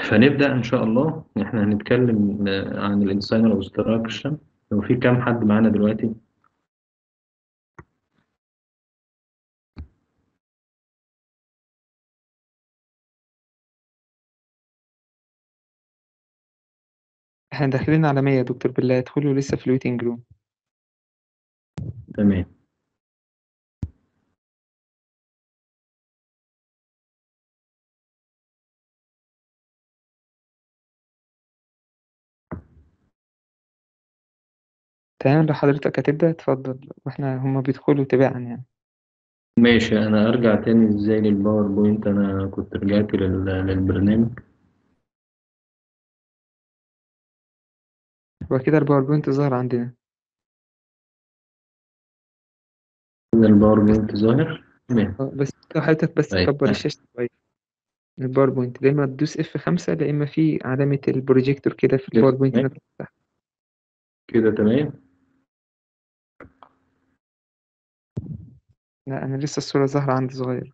فنبدأ إن شاء الله إحنا هنتكلم آه، عن الإنسان أوبستراكشن لو في كام حد معانا دلوقتي احنا داخلين على 100 يا دكتور بالله ادخلوا لسه في الويتنج روم تمام تمام لو حضرتك هتبدأ اتفضل واحنا هما بيدخلوا تباعا يعني ماشي أنا أرجع تاني إزاي للباوربوينت أنا كنت رجعت لل- للبرنامج هو كده الباوربوينت ظهر عندنا كده الباوربوينت ظاهر تمام اه بس لو حضرتك بس طيب تكبر الشاشة شوية الباوربوينت يا إما تدوس اف خمسة يا إما في علامة البروجيكتور كده في كده الباوربوينت تمام نفسه تحت. كده تمام لا أنا لسه الصورة ظاهرة عندي صغيرة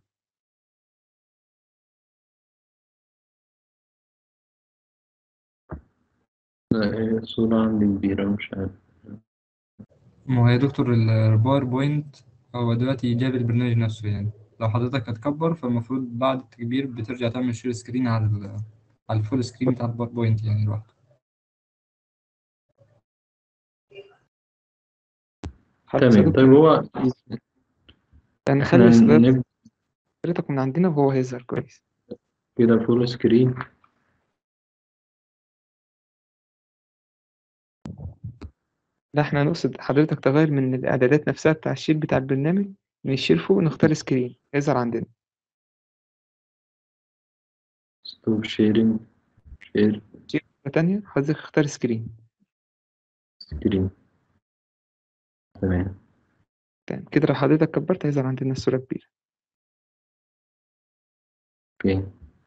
لا، هي الصورة عندي كبيرة مش عارف ما هو يا دكتور الباوربوينت هو دلوقتي جاب البرنامج نفسه يعني لو حضرتك هتكبر فالمفروض بعد التكبير بترجع تعمل شير سكرين على ال على الفول سكرين بتاع الباوربوينت يعني لوحده خلاص يا تمام دكتور طيب هو يعني إحنا خلي صدر نبدأ حضرتك من عندنا وهو هيظهر كويس كده فول سكرين لا احنا نقصد حضرتك تغير من الإعدادات نفسها بتاع الشير بتاع البرنامج من الشير فوق نختار سكرين هيظهر عندنا ستوب شيرنج شير شير مرة تانية حضرتك اختار سكرين سكرين تمام تمام كده لو حضرتك كبرت هيظهر عندنا الصورة كبيرة اوكي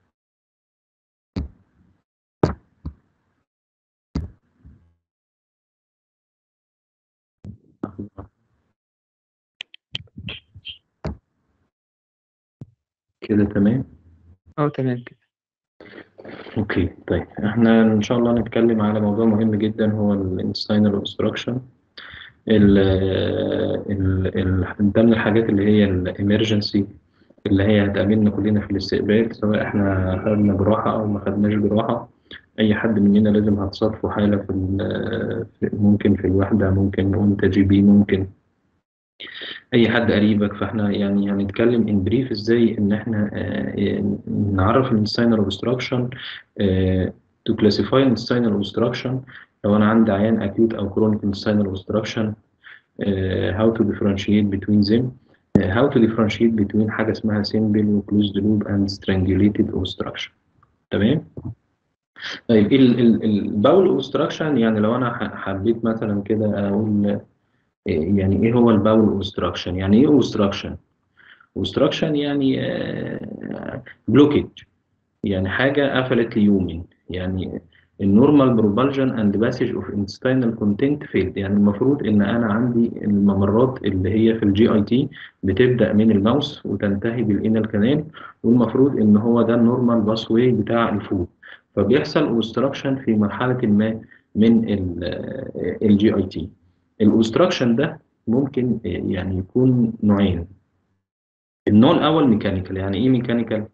كده تمام اه تمام كده اوكي طيب احنا ان شاء الله هنتكلم على موضوع مهم جدا هو الانستاينر اوبستراكشن ال ال ال ده من الحاجات اللي هي الامرجنسي اللي هي هتقابلنا كلنا في الاستقبال سواء احنا خدنا جراحة او ما خدناش جراحة اي حد مننا لازم هتصادفه حالة في ال- في- ممكن في الوحدة ممكن نقول تجيبي ممكن اي حد قريبك فاحنا يعني هنتكلم ان بريف ازاي ان احنا آه، نعرف الانستاينر اوبستراكشن تو كلاسيفاي الانستاينر اوبستراكشن لو انا عندي عيان اكيوت او كرونيك انستاينر اوبستراكشن how to differentiate between them uh, how to differentiate between حاجه اسمها simple و closed loop and strangulated obstruction تمام طيب الباول اوبستراكشن يعني لو انا ح- حبيت مثلا كده اقول إيه- يعني ايه هو الباول اوبستراكشن يعني ايه اوبستراكشن اوبستراكشن يعني بلوكيج يعني حاجه قفلت ليومن يعني النورمال بروبالجن اند باسج اوف انتستينال كونتنت فيلد يعني المفروض ان انا عندي الممرات اللي هي في الجي اي تي بتبدا من الماوس وتنتهي بالانال كانال والمفروض ان هو ده النورمال باس واي بتاع الفود فبيحصل اوبستراكشن في مرحله ما من الجي اي تي الاوبستراكشن ده ممكن يعني يكون نوعين النوع الاول ميكانيكال يعني ايه ميكانيكال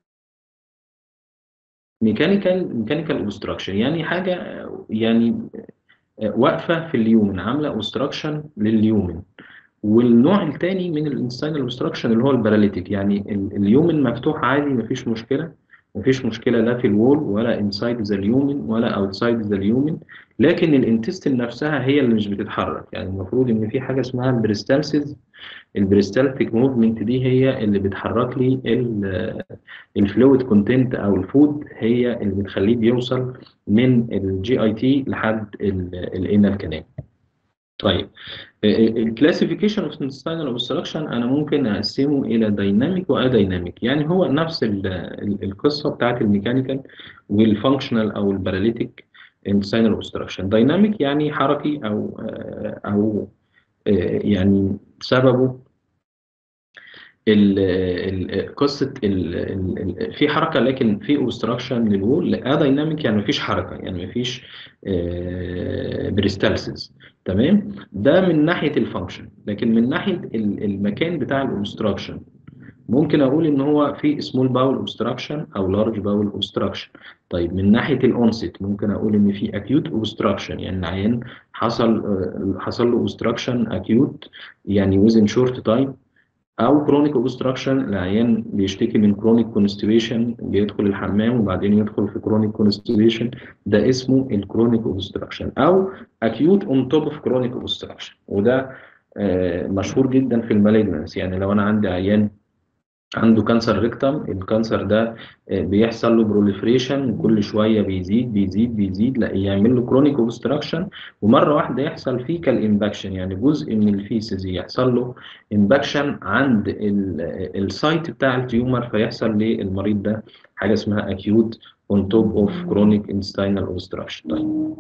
ميكانيكال ميكانيكال اوبستراكشن يعني حاجه يعني واقفه في اليومن عامله اوبستراكشن لليومن والنوع الثاني من الانساينال اوبستراكشن اللي هو الباراليتيك يعني ال- اليومن مفتوح عادي مفيش مشكله مفيش مشكله لا في الوول ولا انسايد ذا اليومن ولا اوتسايد ذا اليومن لكن الانتستين نفسها هي اللي مش بتتحرك يعني المفروض ان في حاجه اسمها البريستالسيس البريستالتيك موفمنت دي هي اللي بتحرك لي الفلويد كونتنت او الفود هي اللي بتخليه بيوصل من الجي اي تي لحد الانال كانال طيب الكلاسيفيكيشن اوف intestinal اوبستراكشن انا ممكن اقسمه الى دايناميك وادايناميك يعني هو نفس ال- ال- القصه بتاعت الميكانيكال والفانكشنال او الباراليتيك intestinal اوبستراكشن دايناميك يعني حركي او او آه، يعني سببه ال ال قصه ال ال ال في حركه لكن في اوبستراكشن للوول دايناميك يعني مفيش حركه يعني مفيش بريستالسيس تمام ده من ناحيه الفانكشن لكن من ناحيه ال- المكان بتاع الاوبستراكشن ممكن اقول ان هو في سمول باول اوبستراكشن او لارج باول اوبستراكشن طيب من ناحيه الاونست ممكن اقول ان في اكيوت اوبستراكشن يعني العيان حصل آه، حصل له اوبستراكشن اكيوت يعني ويزن شورت تايم او كرونيك اوبستراكشن العيان بيشتكي من كرونيك كونستيبيشن بيدخل الحمام وبعدين يدخل في كرونيك كونستيبيشن ده اسمه الكرونيك اوبستراكشن او اكيوت اون توب اوف كرونيك اوبستراكشن وده آه، مشهور جدا في المالجنس يعني لو انا عندي عيان عنده كانسر ريكتم الكانسر ده آه، بيحصل له بروليفريشن وكل شويه بيزيد بيزيد بيزيد لا يعمل له كرونيك اوبستراكشن ومره واحده يحصل فيكال امباكشن يعني جزء من الفيسز يحصل له امباكشن عند السايت بتاع التيومر فيحصل للمريض ده حاجه اسمها اكيوت اون توب اوف كرونيك انستينال اوبستراكشن طيب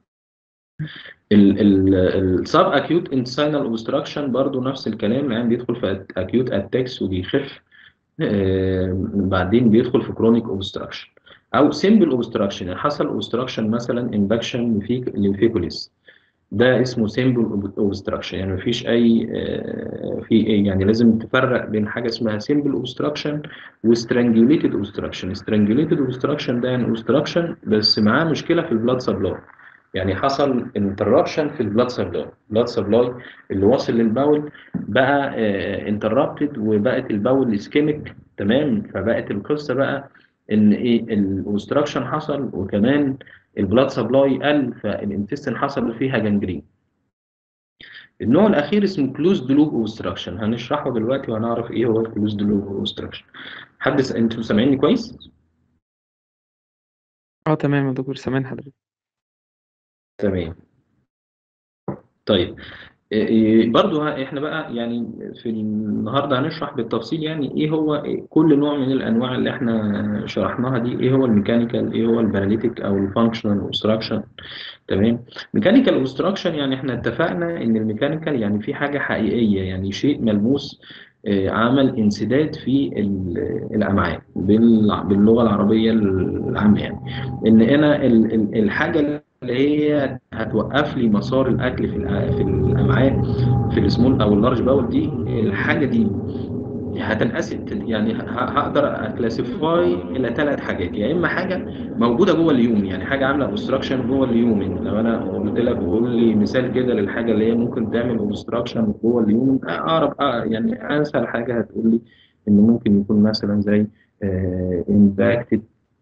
السب اكيوت انتستينال اوبستراكشن برضو نفس الكلام يعني بيدخل في اكيوت اتاكس وبيخف آه، بعدين بيدخل في كرونيك اوبستراكشن او سيمبل اوبستراكشن يعني حصل اوبستراكشن مثلا امباكشن للفيكوليس ده اسمه سيمبل اوبستراكشن يعني مفيش اي آه، في ايه يعني لازم تفرق بين حاجه اسمها سيمبل اوبستراكشن وسترانجوليتد اوبستراكشن سترانجوليتد اوبستراكشن ده يعني اوبستراكشن بس معاه مشكله في البلاد سبلاي يعني حصل انتربشن في البلاد سبلاي البلاد سبلاي اللي واصل للباول بقى انتربتد وبقت الباول اسكيميك تمام فبقت القصه بقى ان ايه الاوبستراكشن حصل وكمان البلاد سبلاي قل فالانتستين حصل فيها جنجرين النوع الاخير اسمه كلوزد لوب اوبستراكشن هنشرحه دلوقتي وهنعرف ايه هو الكلوزد لوب اوبستراكشن حد س... انتوا سامعيني كويس اه تمام يا دكتور سامعني حضرتك تمام طيب إيه- إيه برضو ه- احنا بقى يعني في النهارده هنشرح بالتفصيل يعني ايه هو إيه كل نوع من الانواع اللي احنا شرحناها دي ايه هو الميكانيكال ايه هو الباراليتيك او الفانكشنال اوبستراكشن تمام ميكانيكال اوبستراكشن يعني احنا اتفقنا ان الميكانيكال يعني في حاجه حقيقيه يعني شيء ملموس آه، عمل انسداد في ال- الامعاء بال- باللغه العربيه العامه يعني ان انا ال- ال- الحاجه اللي هي هتوقف لي مسار الاكل في الأ- في الامعاء في السمول او اللارج باول دي الحاجه دي هتنقسم يعني ه- هقدر اكلاسيفاي الى ثلاث حاجات يا اما حاجه موجوده جوه اليوم يعني حاجه عامله اوبستراكشن جوه اليومن لو انا قلت لك قول لي مثال كده للحاجه اللي هي ممكن تعمل اوبستراكشن جوه اليومن اعرف آه يعني اسهل حاجه هتقول لي ان ممكن يكون مثلا زي امباكتد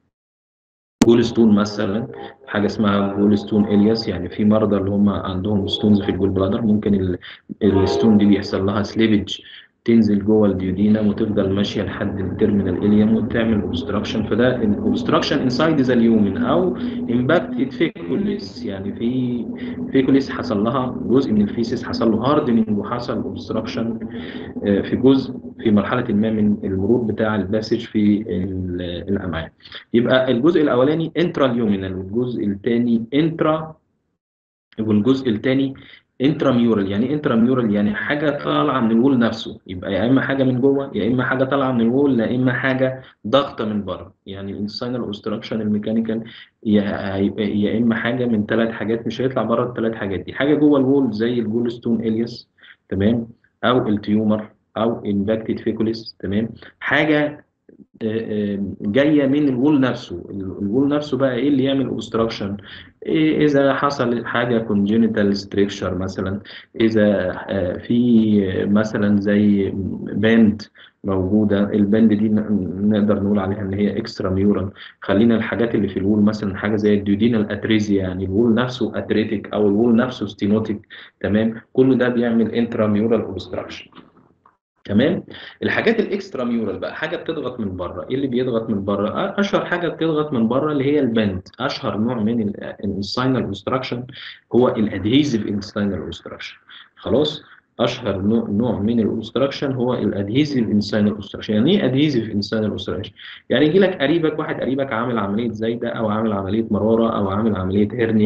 جول ستون مثلا حاجه اسمها جول ستون الياس يعني في مرضى اللي هم عندهم ستونز في الجول بلادر ممكن ال- الستون دي بيحصل لها سليبج تنزل جوه الديودينم وتفضل ماشيه لحد التيرمينال اليم وتعمل اوبستراكشن فده اوبستراكشن انسايد ذا اليومن او امباكتد فيكوليس يعني في فيكوليس حصل لها جزء من الفيسيس حصل له هاردنينج وحصل اوبستراكشن في جزء في مرحله ما من المرور بتاع الباسج في ال- الامعاء يبقى الجزء الاولاني انترا اليومينال والجزء الثاني انترا والجزء الثاني انتراميورال يعني ايه انتراميورال يعني حاجه طالعه من الوول نفسه يبقى يا اما حاجه من جوه يا اما حاجه طالعه من الوول يا اما حاجه ضغطه من بره يعني الانساينال اوبستراكشن الميكانيكال يا يا اما حاجه من ثلاث حاجات مش هيطلع بره الثلاث حاجات دي حاجه جوه الوول زي الجول ستون الياس تمام او التيومر او امباكتد فيكوليس تمام حاجه آه، آه، جايه من الوول نفسه الوول نفسه بقى ايه اللي يعمل اوبستراكشن اذا حصل حاجه كونجينيتال ستريكشر مثلا اذا آه، في مثلا زي باند موجوده الباند دي ن- نقدر نقول عليها ان هي اكسترا ميورال خلينا الحاجات اللي في الوول مثلا حاجه زي الديودينال اتريزيا يعني الوول نفسه اتريتيك او الوول نفسه ستينوتيك تمام كل ده بيعمل انترا ميورال اوبستراكشن تمام الحاجات الاكسترا ميورال بقى حاجه بتضغط من بره ايه اللي بيضغط من بره أ- اشهر حاجه بتضغط من بره اللي هي البند اشهر نوع من الانساينال اوبستراكشن هو الادهيزيف انساينال اوبستراكشن خلاص اشهر نوع نوع من الاوبستراكشن هو الادهيزيف انساينال اوبستراكشن يعني ايه ادهيزيف انساينال اوبستراكشن يعني يجي لك قريبك واحد قريبك عامل عمليه زايده او عامل عمليه مراره او عامل عمليه هرنيا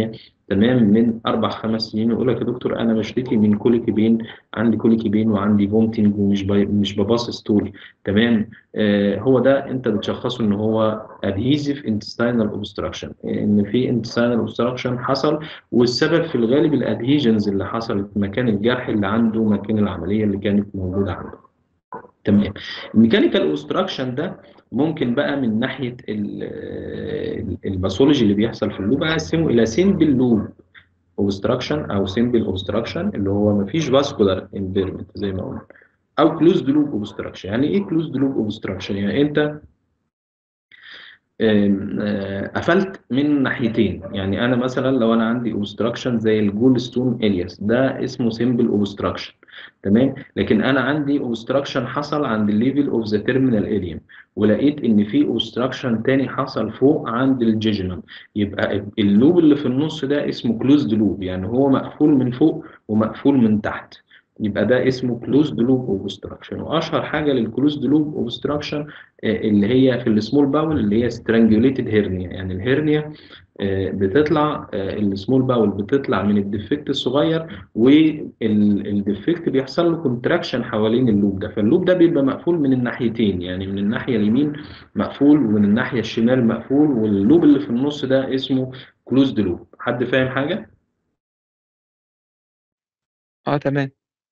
تمام من اربع خمس سنين ويقول لك يا دكتور انا بشتكي من كوليكي بين عندي كوليكي بين وعندي فومتنج ومش بي مش بباص ستول تمام آه هو ده انت بتشخصه ان هو adhesive intestinal obstruction ان في intestinal obstruction حصل والسبب في الغالب الادهيجنز اللي حصلت مكان الجرح اللي عنده مكان العمليه اللي كانت موجوده عنده تمام الميكانيكال اوبستراكشن ده ممكن بقى من ناحيه الباثولوجي اللي بيحصل في اللوب اقسمه الى سيمبل لوب اوبستراكشن او سيمبل اوبستراكشن اللي هو ما فيش فاسكولار امبيرمنت زي ما قلنا او كلوزد لوب اوبستراكشن يعني ايه كلوزد لوب اوبستراكشن يعني انت قفلت من ناحيتين يعني انا مثلا لو انا عندي اوبستراكشن زي الجول ستون الياس ده اسمه سيمبل اوبستراكشن تمام لكن انا عندي اوبستراكشن حصل عند الليفل اوف ذا تيرمينال اريوم ولقيت ان في اوبستراكشن تاني حصل فوق عند الجيجنم يبقى اللوب اللي في النص ده اسمه كلوزد لوب يعني هو مقفول من فوق ومقفول من تحت يبقى ده اسمه كلوزد لوب اوبستراكشن واشهر حاجه للكلوزد لوب اوبستراكشن اللي هي في السمول باول اللي هي سترانجوليتد هيرنيا يعني الهيرنيا بتطلع السمول باول بتطلع من الديفكت الصغير والديفكت بيحصل له كونتراكشن حوالين اللوب ده فاللوب ده بيبقى مقفول من الناحيتين يعني من الناحيه اليمين مقفول ومن الناحيه الشمال مقفول واللوب اللي في النص ده اسمه كلوزد لوب حد فاهم حاجه اه تمام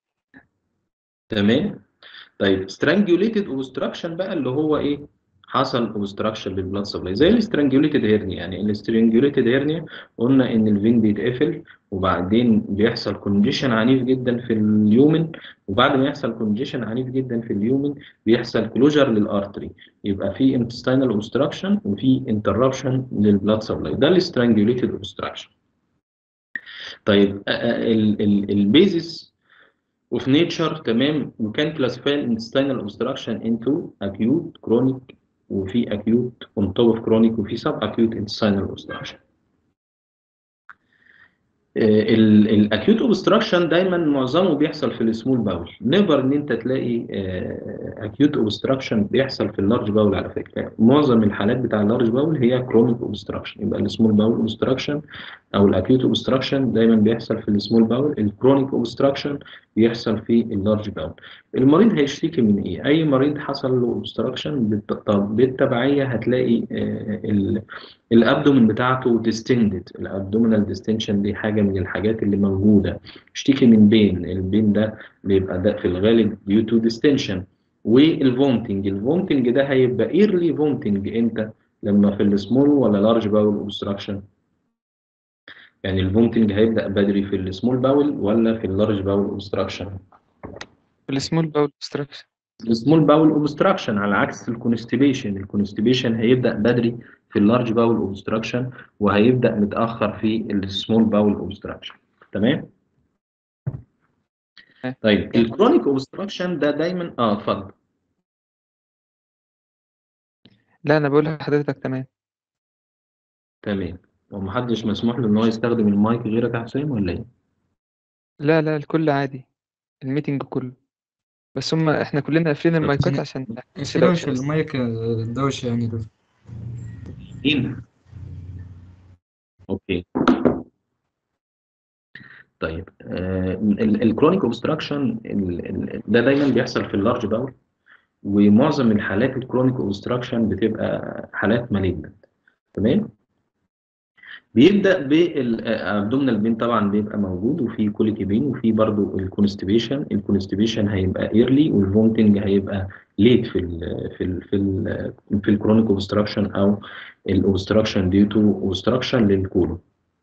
تمام طيب strangulated obstruction بقى اللي هو ايه حصل obstruction للبلاد سبلاي زي السترانجوليتد هيرنيا يعني السترانجوليتد هيرنيا قلنا ان الفين بيتقفل وبعدين بيحصل كونجيشن عنيف جدا في اليومن وبعد ما يحصل كونجيشن عنيف جدا في اليومن بيحصل كلوجر للارتري يبقى في intestinal obstruction وفي interruption للبلاد سبلاي ده السترانجوليتد obstruction طيب البيزس of nature تمام we can classify intestinal obstruction into acute chronic وفي acute on top of chronic وفي sub acute intestinal obstruction الاكيوت اوبستراكشن دايما معظمه بيحصل في السمول باول نيفر ان انت تلاقي اكيوت اوبستراكشن بيحصل في اللارج باول على فكره معظم الحالات بتاع اللارج باول هي كرونيك اوبستراكشن يبقى السمول باول اوبستراكشن او الاكيوت اوبستراكشن دايما بيحصل في السمول باول الكرونيك اوبستراكشن بيحصل في اللارج باول المريض هيشتكي من ايه اي مريض حصل له اوبستراكشن بالتبعيه هتلاقي الابدومن بتاعته ديستندد الابدومينال ديستنشن دي حاجه من الحاجات اللي موجوده اشتكي من بين البين ده بيبقى ده في الغالب ديو تو ديستنشن والفومتنج الفومتنج ده هيبقى ايرلي فومتنج امتى لما في السمول ولا لارج باول اوبستراكشن يعني الفومتنج هيبدا بدري في السمول باول ولا في اللارج باول اوبستراكشن السمول باول اوبستراكشن السمول باول اوبستراكشن على عكس الكونستيبيشن الكونستيبيشن هيبدا بدري في اللارج باول اوبستراكشن وهيبدا متاخر في السمول باول اوبستراكشن تمام طيب الكرونيك اوبستراكشن ده دايما اه اتفضل لا انا بقول لحضرتك تمام تمام ومحدش مسموح له ان هو يستخدم المايك غيرك يا حسام ولا ايه لا لا الكل عادي الميتنج كله بس هم احنا كلنا قافلين المايكات عشان المشكلة مش في المايك الدوشة يعني ده مين اوكي طيب الكرونيك اوبستراكشن ده دايما بيحصل في اللارج باول ومعظم الحالات الكرونيك اوبستراكشن بتبقى حالات مالجنت تمام بيبدا بالابدومينال بين طبعا بيبقى موجود وفي كوليكي بين وفي برضو الكونستيبيشن الكونستيبيشن هيبقى ايرلي والفومتنج هيبقى ليت في ال في ال في ال في الكرونيك اوبستراكشن او الاوبستراكشن ديو تو اوبستراكشن للكولون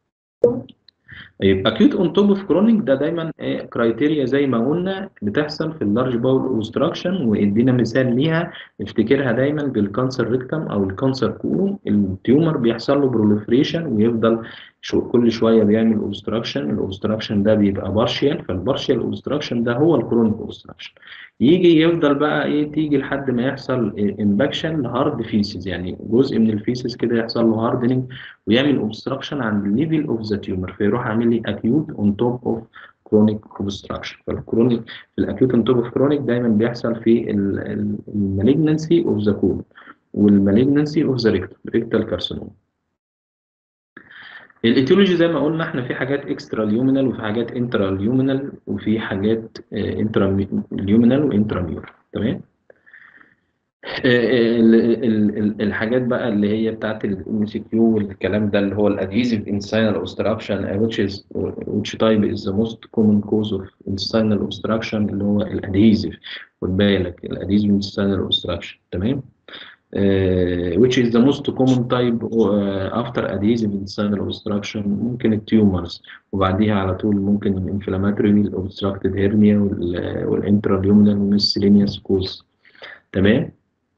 طيب اكيوت اون توب اوف كرونيك ده دايما كرايتيريا زي ما قلنا بتحصل في اللارج باول اوبستراكشن وادينا مثال ليها افتكرها دايما بالكانسر ريكتم او الكانسر كولون التيومر بيحصل له بروليفريشن ويفضل شو كل شويه بيعمل اوبستراكشن الاوبستراكشن ده بيبقى بارشيال فالبارشيال اوبستراكشن ده هو الكرونيك اوبستراكشن يجي يفضل بقى ايه تيجي لحد ما يحصل امباكشن لهارد فيسز يعني جزء من الفيسز كده يحصل له هاردنينج ويعمل اوبستراكشن عند الليفل اوف ذا تيومر فيروح عامل لي اكيوت اون توب اوف كرونيك اوبستراكشن فالكرونيك الاكيوت اون توب اوف كرونيك دايما بيحصل في المالجنسي اوف ذا كولون والمالجنسي اوف ذا ريكتال ريكتال كارسينوم الايتيولوجي زي ما قلنا احنا في حاجات اكسترا ليومينال وفي حاجات انترا ليومينال وفي حاجات انترا ليومينال وانترا ميور تمام ال- ال- ال- الحاجات بقى اللي هي بتاعت الام سي كيو والكلام ده اللي هو الادهيزيف intestinal obstruction uh, which is which type is the most common cause of intestinal obstruction اللي هو الادهيزيف خد بالك الادهيزيف intestinal obstruction تمام uh, which is the most common type uh, after adhesive intestinal obstruction ممكن التيومرز وبعديها على طول ممكن الانفلاماتوري obstructed hernia والانتراليومنال والميسلينيوس كوز تمام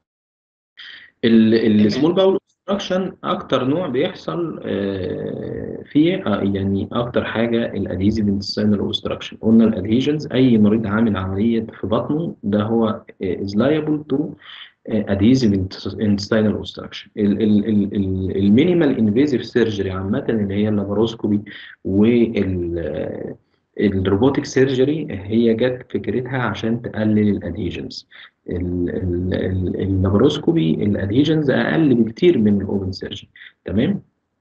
السمول باول اوبستراكشن اكتر نوع بيحصل آه، فيه آه، يعني اكتر حاجه الادهيزيف انتستينال اوبستراكشن قلنا الادهيجنز اي مريض عامل عمليه في بطنه ده هو از لايبل تو adhesive intestinal obstruction المينيمال انفيزيف سيرجري عامه اللي هي اللاباروسكوبي وال الروبوتك سيرجري هي جت فكرتها عشان تقلل الادهيجنز اللاباروسكوبي الادهيجنز اقل بكتير من الاوبن سيرجري تمام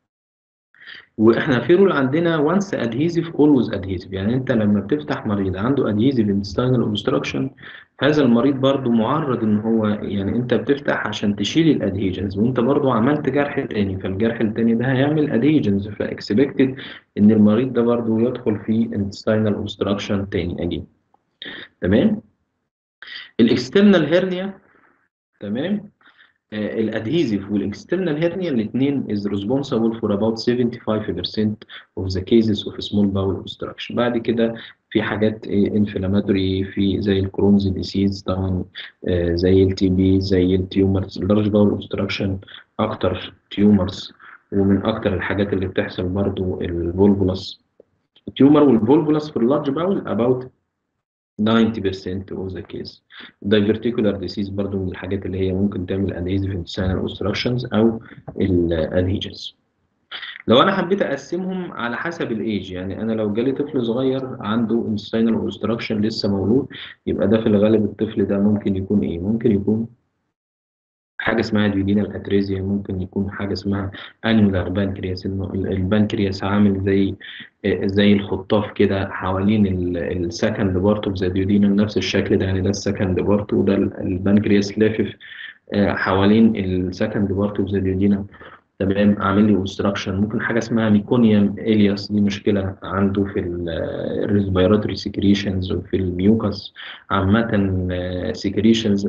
واحنا في رول عندنا وانس ادهيزيف اولويز ادهيزيف يعني انت لما بتفتح مريض عنده ادهيزيف انتستينال اوبستراكشن هذا المريض برضو معرض ان هو يعني انت بتفتح عشان تشيل الادهيجنز وانت برضو عملت جرح تاني فالجرح التاني ده هيعمل ادهيجنز فاكسبكتد ان المريض ده برضو يدخل في انتستينال اوبستراكشن تاني اجين تمام الاكسترنال هيرنيا تمام الادهيزيف والاكسترنال هيرنيا الاثنين is responsible for about 75% of the cases of small bowel obstruction بعد كده في حاجات انفلاماتوري في زي الكرونز ديسيز طبعا آه، زي التي بي زي التيومرز اللارج باول اوبستراكشن اكتر تيومرز ومن اكتر الحاجات اللي بتحصل برضو الفولفولس التيومر والفولفولس في اللارج باول about 90% of the case diverticular disease برضو من الحاجات اللي هي ممكن تعمل adhesive intestinal obstructions او الادهيجنز لو انا حبيت اقسمهم على حسب الايج يعني انا لو جالي طفل صغير عنده intestinal obstruction لسه مولود يبقى ده في الغالب الطفل ده ممكن يكون ايه ممكن يكون حاجه اسمها ديودينال اتريزيا ممكن يكون حاجه اسمها انيولار بانكرياس انه البانكرياس عامل زي زي الخطاف كده حوالين السكند بارت اوف ذا ديودينال نفس الشكل ده يعني ده السكند بارت وده البانكرياس لافف آه، حوالين السكند بارت اوف ذا ديودينال تمام عامل لي اوبستراكشن ممكن حاجه اسمها ميكونيوم الياس دي مشكله عنده في الريسبيراتوري سكريشنز وفي الميوكس عامه سكريشنز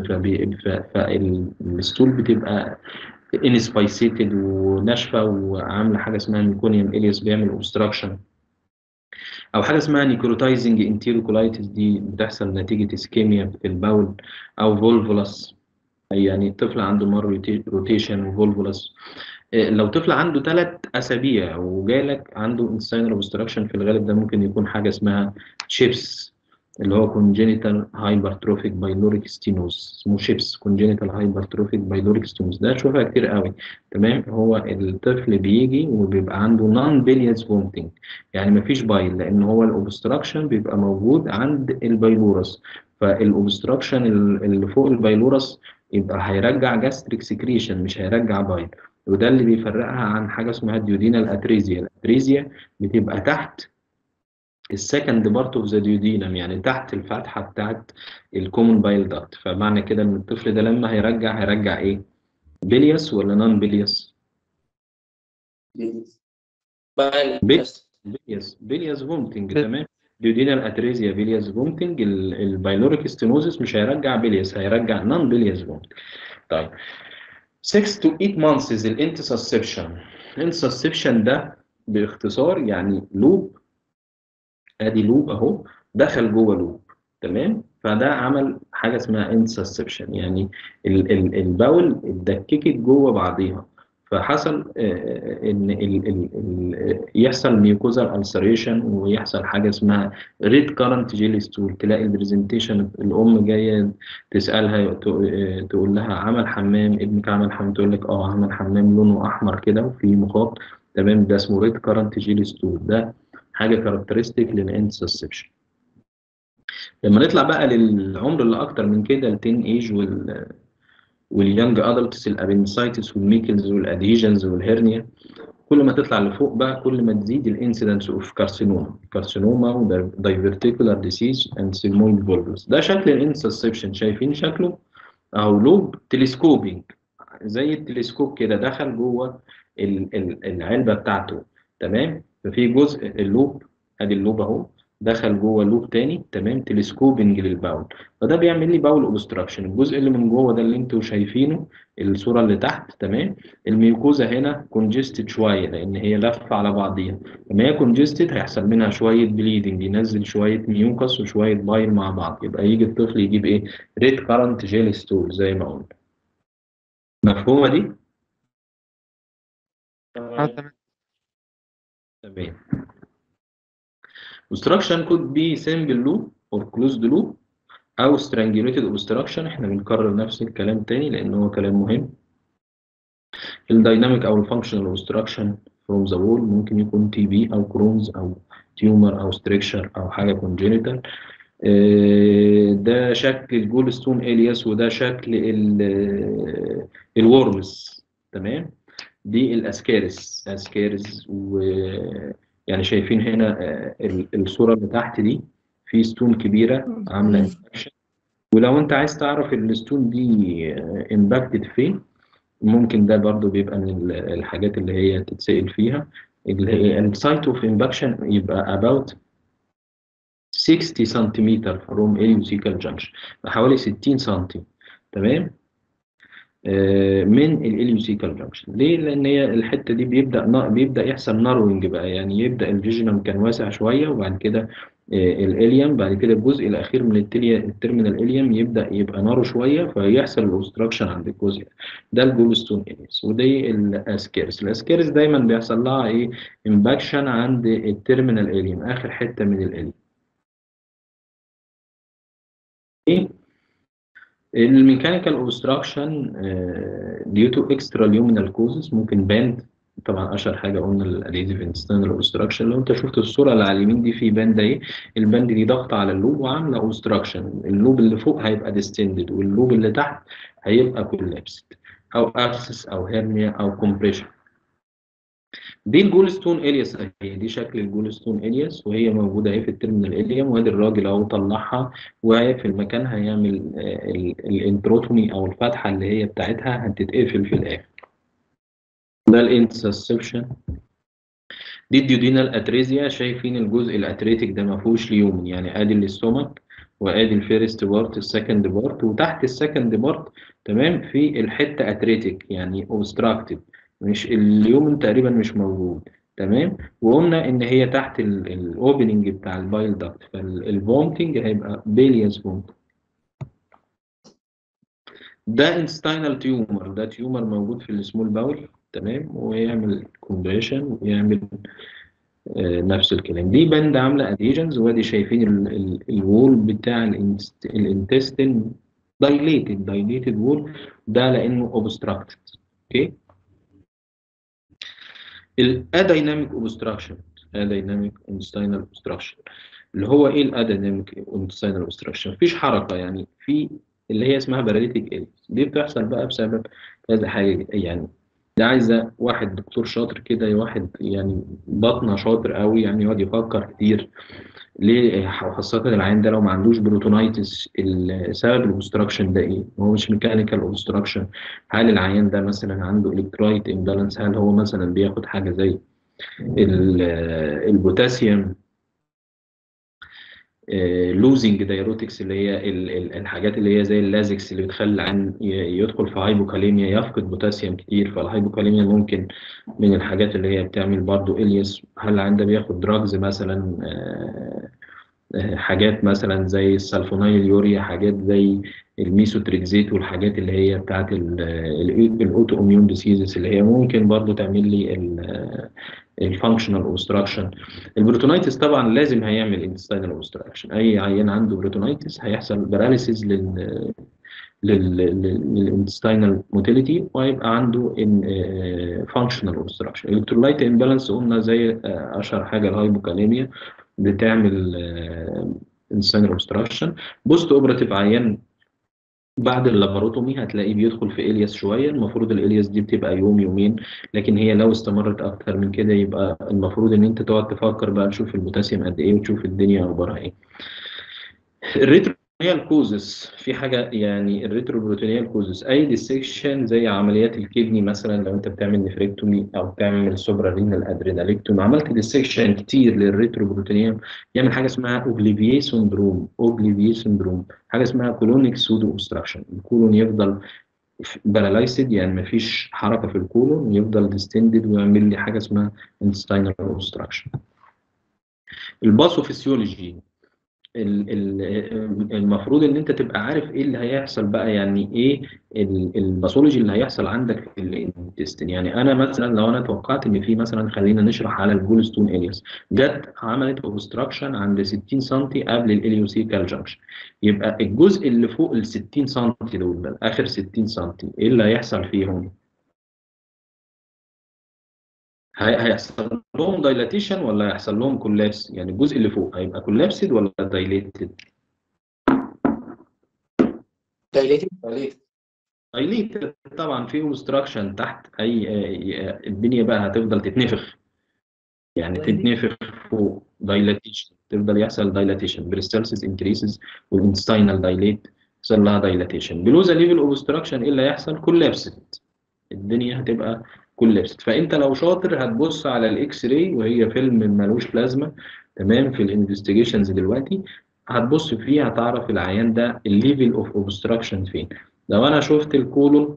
فالستول بتبقى انسبايسيتد وناشفه وعامله حاجه اسمها ميكونيوم الياس بيعمل اوبستراكشن او حاجه اسمها نيكروتايزنج انتيروكولايتس دي بتحصل نتيجه اسكيميا في البول او فولفولس يعني الطفل عنده مر روتيشن وفولفولس لو طفل عنده ثلاث اسابيع وجالك عنده انساينال اوبستراكشن في الغالب ده ممكن يكون حاجه اسمها شيبس اللي هو كونجينيتال هايبرتروفيك بايلوريك ستينوز اسمه شيبس كونجينيتال هايبرتروفيك بايلوريك ستينوز ده شوفها كتير قوي تمام هو الطفل بيجي وبيبقى عنده نون بيلياس فومتنج يعني مفيش بايل لان هو الاوبستراكشن بيبقى موجود عند البايلورس فالاوبستراكشن اللي فوق البايلورس يبقى هيرجع جاستريك سكريشن مش هيرجع بايل وده اللي بيفرقها عن حاجه اسمها ديودينال اتريزيا الاتريزيا بتبقى تحت السكند بارت اوف ذا ديودينم يعني تحت الفتحه بتاعت الكومون بايل داكت فمعنى كده ان الطفل ده لما هيرجع هيرجع ايه بيلياس ولا نون بيلياس بيلياس بيلياس فومتنج تمام ديودينال اتريزيا بيلياس فومتنج البايلوريك ستينوزس مش هيرجع بيلياس هيرجع نون بيلياس فومتنج طيب 6 to 8 months الانتسسبشن الانتسسبشن ده باختصار يعني لوب ادي لوب اهو دخل جوه لوب تمام فده عمل حاجه اسمها انتسسبشن يعني ال ال الباول اتدككت جوه بعضيها فحصل آه، ان ال ال ال يحصل ميوكوزال السريشن ويحصل حاجه اسمها ريد كارنت جيلي ستول تلاقي البرزنتيشن الام جايه تسالها تقول لها عمل حمام ابنك عمل حمام تقول لك اه عمل حمام لونه احمر كده وفي مخاط تمام ده اسمه ريد كارنت جيلي ستول ده حاجه كاركترستيك للانتسسبشن لما نطلع بقى للعمر اللي اكتر من كده التين ايج وال واليانج ادلتس الابنسايتس والميكلز والادهيجنز والهرنيا كل ما تطلع لفوق بقى كل ما تزيد الانسيدنس اوف كارسينوما كارسينوما ودايفرتيكولار ديسيز اند سيمويد فولفز ده شكل الانسسبشن شايفين شكله اهو لوب تلسكوبينج زي التلسكوب كده دخل جوه ال- ال- العلبه بتاعته تمام ففي جزء اللوب ادي اللوب اهو دخل جوه لوب تاني تمام تلسكوبنج للباول فده بيعمل لي باول اوبستراكشن الجزء اللي من جوه ده اللي انتوا شايفينه الصوره اللي تحت تمام الميوكوزا هنا كونجستد شويه لان هي لفه على بعضيها لما هي كونجستد هيحصل منها شويه بليدنج ينزل شويه ميوكس وشويه بايل مع بعض يبقى يجي الطفل يجيب ايه ريد كارنت جيل ستول زي ما قلنا مفهومه دي اه تمام تمام obstruction could be simple loop or closed loop او strangulated obstruction احنا بنكرر نفس الكلام تاني لان هو كلام مهم الدايناميك او الفانكشنال obstruction from the wall ممكن يكون تي بي او كرونز او تيومر او ستريكشر او حاجه كونجينيتال ده شكل الجول ستون الياس وده شكل ال- الورمز تمام دي الاسكارس اسكارس و يعني شايفين هنا آه، ال- الصوره اللي تحت دي في ستون كبيره عامله انفكشن ولو انت عايز تعرف الستون دي امباكتد فين ممكن ده برضو بيبقى من ال- الحاجات اللي هي تتسأل فيها اللي هي السايت اوف امباكشن يبقى about 60 سنتيمتر from اليوسيكال جانكشن حوالي 60 سنتي تمام آه، من الاليوسيكال جانكشن ليه لان هي الحته دي بيبدا نا- بيبدا يحصل ناروينج بقى يعني يبدا الفيجنم كان واسع شويه وبعد كده الاليم بعد كده الجزء الاخير من التليا التيرمينال اليم يبدا يبقى نارو شويه فيحصل الاوبستراكشن عند الجزء ده ده الجولستون اليس ودي الاسكيرس الاسكيرس دايما بيحصل لها ايه امباكشن عند التيرمينال اليم اخر حته من الاليم ايه الميكانيكال اوبستراكشن ديو تو اكسترا ليومينال كوزز ممكن باند طبعا اشهر حاجه قلنا الاديزيف انستانال اوبستراكشن لو انت شفت الصوره اللي على اليمين دي في باند اهي الباند دي ضغط على اللوب وعامله اوبستراكشن اللوب اللي فوق هيبقى ديستندد واللوب اللي تحت هيبقى كولابسد او ابسس او هيرنيا او كومبريشن دي الجولستون الياس اهي دي شكل الجولستون الياس وهي موجوده اهي في الترمينال اليم وادي الراجل اهو طلعها وهي في المكان هيعمل آه، ال- الانتروتومي او الفتحه اللي هي بتاعتها هتتقفل في الاخر ده الانترسبشن دي الديودينال اتريزيا شايفين الجزء الاتريتيك ده ما فيهوش ليومن يعني ادي الاستومك وادي الفيرست بارت السكند بارت وتحت السكند بارت تمام في الحته اتريتيك يعني اوبستراكتد مش اليومن تقريبا مش موجود تمام وقلنا ان هي تحت الاوبننج بتاع البايل داكت فالفومتنج هيبقى بيلياس فومت ده انستاينال تيومر ده تيومر موجود في السمول باول تمام ويعمل كومبريشن ويعمل آه، نفس الكلام دي بند عامله اديجنز وادي شايفين ال- ال- الوول بتاع الانتستين دايليتد دايليتد وول ده لانه اوبستراكتد اوكي الاديناميك اوبستراكشن اديناميك انتستينال اوبستراكشن اللي هو ايه الاديناميك انتستينال اوبستراكشن مفيش حركه يعني في اللي هي اسمها باراليتيك اليس دي بتحصل بقى بسبب كذا حاجه يعني ده عايزه واحد دكتور شاطر كده واحد يعني بطنه شاطر قوي يعني يقعد يفكر كتير ليه خاصة العيان ده لو ما عندوش بروتونايتس ال- سبب الاوبستراكشن ده ايه؟ هو مش ميكانيكال اوبستراكشن هل العيان ده مثلا عنده الكترايت امبالانس هل هو مثلا بياخد حاجة زي ال- البوتاسيوم لوزنج دايروتكس اللي هي ال- ال- الحاجات اللي هي زي اللازكس اللي بتخلي العيان ي- يدخل في هايبوكاليميا يفقد بوتاسيوم كتير فالهايبوكاليميا ممكن من الحاجات اللي هي بتعمل برضو الياس هل العيان ده بياخد دراجز مثلا آه، آه، حاجات مثلا زي السلفونيل يوريا حاجات زي الميسوتريكزيت والحاجات اللي هي بتاعت الاوتو اميون ديسيزز اللي هي ممكن برضو تعمل لي الفانكشنال اوبستراكشن البروتونيتس طبعا لازم هيعمل انتستينال اوبستراكشن اي عيان عنده بروتونيتس هيحصل باراليسيز لل للانتستينال موتيليتي وهيبقى عنده فانكشنال اوبستراكشن الكترولايت امبالانس قلنا زي آه، اشهر حاجه الهايبوكاليميا بتعمل انتستينال اوبستراكشن بوست اوبراتيف عيان بعد اللاباروتومي هتلاقيه بيدخل في الياس شويه المفروض الالياس دي بتبقى يوم يومين لكن هي لو استمرت اكتر من كده يبقى المفروض ان انت تقعد تفكر بقى تشوف البوتاسيوم قد ايه وتشوف الدنيا اخبارها ايه الريتروبروتينيال كوزس في حاجه يعني الريتروبروتينيال كوزس اي ديسكشن زي عمليات الكدني مثلا لو انت بتعمل نفريكتومي او بتعمل سوبرا رينال ادرينالكتومي عملت ديسكشن كتير للريتروبروتينيال يعمل حاجه اسمها اوبليفيه سندروم اوبليفيه سندروم حاجه اسمها كولونيك سودو اوبستراكشن الكولون يفضل بارالايسد يعني مفيش حركه في الكولون يفضل ديستندد ويعمل لي حاجه اسمها انتستينال اوبستراكشن الباثوفيسيولوجي ال- ال- المفروض ان انت تبقى عارف ايه اللي هيحصل بقى يعني ايه ال- الباثولوجي اللي هيحصل عندك في الانتستين يعني انا مثلا لو انا توقعت ان في مثلا خلينا نشرح على الجولستون الياس جت عملت اوبستراكشن عند 60 سم قبل الاليوسيكال جنكشن يبقى الجزء اللي فوق ال 60 سم دول اخر 60 سم ايه اللي هيحصل فيهم؟ هي- هيحصل لهم دايلاتيشن ولا هيحصل لهم كولابس يعني الجزء اللي فوق هيبقى كولابسد ولا دايليتد دايليتد دايليتد دايليتد طبعا في اوبستراكشن تحت اي أي- الدنيا بقى هتفضل تتنفخ يعني تتنفخ فوق دايلاتيشن تفضل يحصل دايلاتيشن بريستالسيس انكريسز والانستينال دايليت يحصل لها دايلاتيشن بلو ذا ليفل اوبستراكشن ايه اللي هيحصل كولابسد الدنيا هتبقى كولابسد فانت لو شاطر هتبص على الاكس راي وهي فيلم ملوش لازمه تمام في الانفستيجيشنز دلوقتي هتبص فيه هتعرف العيان ده الليفل اوف اوبستراكشن فين لو انا شفت الكولون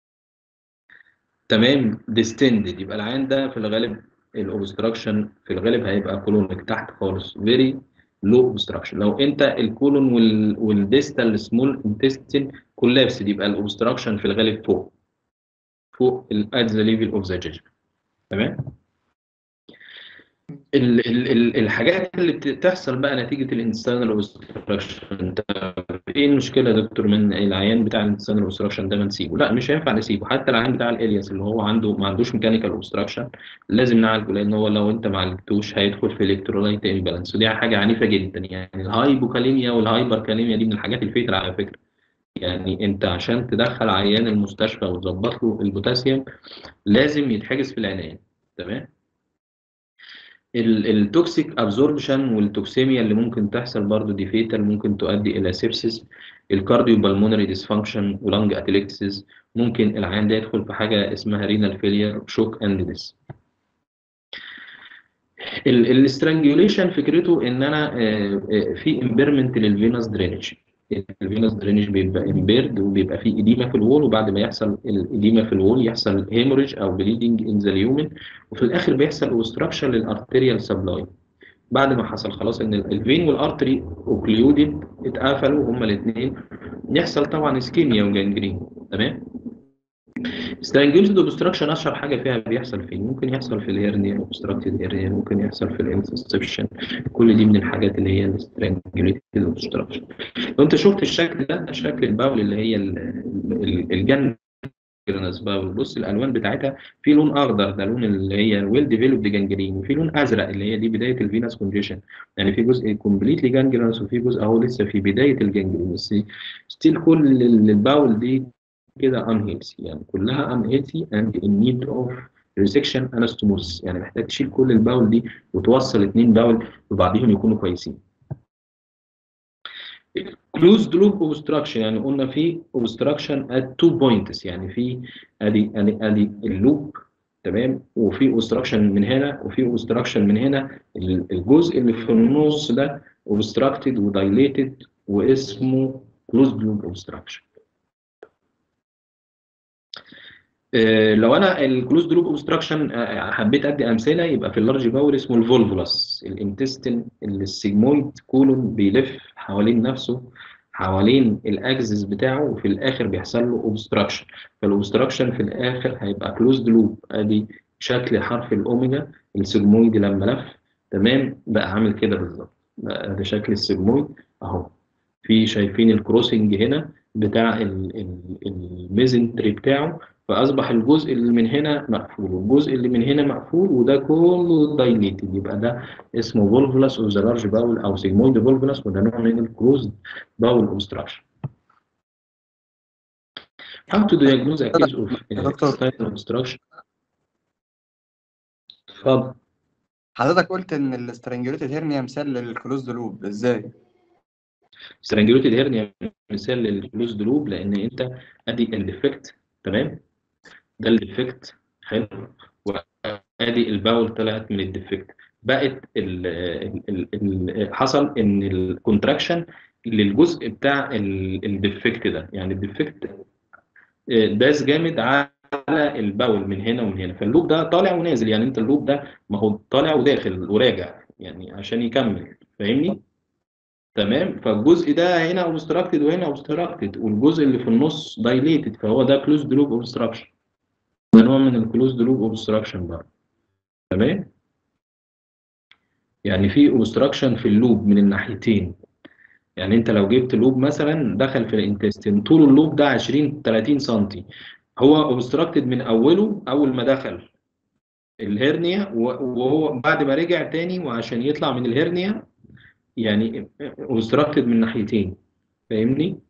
تمام ديستندد يبقى العيان ده في الغالب الاوبستراكشن في الغالب هيبقى كولونك تحت خالص فيري لو اوبستراكشن لو انت الكولون وال والديستال سمول انتستين كولابس يبقى الاوبستراكشن في الغالب فوق فوق ات ذا ليفل اوف ذا جيجر تمام ال ال ال الحاجات اللي بتحصل بقى نتيجه الانستانال اوبستراكشن ايه المشكله يا دكتور من العيان بتاع الانستانال اوبستراكشن ده ما نسيبه لا مش هينفع نسيبه حتى العيان بتاع الالياس اللي هو عنده ما عندوش ميكانيكال اوبستراكشن لازم نعالجه لان هو لو انت ما عالجتوش هيدخل في الكترولايت امبالانس ودي حاجه عنيفه جدا يعني الهايبوكاليميا والهايبركاليميا دي من الحاجات الفكره على فكره يعني انت عشان تدخل عيان المستشفى وتظبط له البوتاسيوم لازم يتحجز في العنايه تمام التوكسيك ابزوربشن والتوكسيميا اللي ممكن تحصل برضو دي فيتال ممكن تؤدي الى سيبسيس الكارديو بالمونري ديسفانكشن ولانج اتليكسيس ممكن العيان ده يدخل في حاجه اسمها رينال فيلير شوك اند ديس الاسترانجوليشن فكرته ان انا في امبيرمنت للفينوس درينج الفينوس درينج بيبقى امبيرد وبيبقى فيه اديمه في الوول وبعد ما يحصل الاديمه في الوول يحصل هيموريج او بليدنج ان ذا اليومن وفي الاخر بيحصل اوبستراكشن للارتيريال سبلاي بعد ما حصل خلاص ان الفين والارتري اوكليودد اتقفلوا هما الاثنين يحصل طبعا اسكيميا وجانجرين تمام سترانجوليتد اوبستراكشن اشهر حاجه فيها بيحصل فين ممكن يحصل في الهرنيا اوبستراكتد هرنيا ممكن يحصل في الانسبشن كل دي من الحاجات اللي هي السترانجوليتد اوبستراكشن لو انت شفت الشكل ده ده شكل الباول اللي هي الجن باول بص الالوان بتاعتها في لون اخضر ده لون اللي هي الويل ديفلوبد جانجرين وفي لون ازرق اللي هي دي بدايه الفينس كونجيشن يعني في جزء كومبليتلي جانجرينس وفي جزء اهو لسه في بدايه الجانجرين بس ستيل كل الباول دي كده unhealthy يعني كلها unhealthy and in need of resection anastomosis يعني محتاج تشيل كل الباول دي وتوصل اتنين باول ببعضهم يكونوا كويسين closed loop obstruction يعني قلنا في obstruction at two points يعني في ادي ادي ادي اللوب تمام وفي obstruction من هنا وفي obstruction من هنا الجزء اللي في النص ده obstructed وdilated واسمه closed loop obstruction لو انا الكلوزد لوب اوبستراكشن حبيت ادي امثله يبقى في اللارج باول اسمه الفولفولس الانتستين اللي السيجمويد كولون بيلف حوالين نفسه حوالين الاكسس بتاعه وفي الاخر بيحصل له اوبستراكشن فالاوبستراكشن في الاخر هيبقى كلوزد لوب ادي شكل حرف الاوميجا السيجمويد لما لف تمام بقى عامل كده بالظبط ده شكل السيجمويد اهو في شايفين الكروسنج هنا بتاع الميزنتري بتاعه فاصبح الجزء اللي من هنا مقفول والجزء اللي من هنا مقفول وده كله دايليتد يبقى ده اسمه فولفولس اوف ذا لارج باول او سيجمويد فولفولس وده نوع من الكلوزد باول اوبستراكشن how to diagnose a case of يا دكتور. intestinal obstruction اتفضل حضرتك قلت ان الاسترنجوليتد هيرنيا مثال للكلوزد لوب ازاي strangulated hernia مثال للكلوزد لوب لان انت ادي الديفكت تمام ده الديفكت حلو وادي الباول طلعت من الديفكت بقت ال ال ال حصل ان الكونتراكشن للجزء بتاع الديفكت ده يعني الديفكت داس جامد على الباول من هنا ومن هنا فاللوب ده طالع ونازل يعني انت اللوب ده ما هو طالع وداخل وراجع يعني عشان يكمل فاهمني تمام فالجزء ده هنا اوبستراكتد وهنا اوبستراكتد والجزء اللي في النص دايليتد فهو ده كلوزد لوب اوبستراكشن ده نوع من الكلوزد لوب اوبستراكشن بقى تمام يعني في اوبستراكشن في اللوب من الناحيتين يعني انت لو جبت لوب مثلا دخل في الانتستين طول اللوب ده 20 30 سم هو اوبستراكتد من اوله اول ما دخل الهرنيا وهو بعد ما رجع تاني وعشان يطلع من الهرنيا يعني اوبستراكتد من ناحيتين فاهمني؟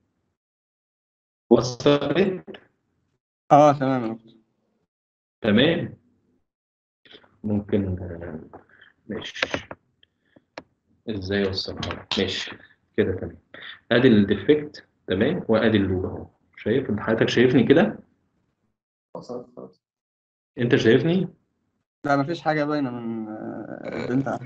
وصلت اه تمام يا دكتور تمام ممكن آه، ماشي ازاي اوصلها لك؟ ماشي كده تمام ادي الديفكت تمام وادي اللوب اهو شايف انت حضرتك شايفني كده وصلت خلاص انت شايفني لا مفيش حاجه باينه من آه، اللي انت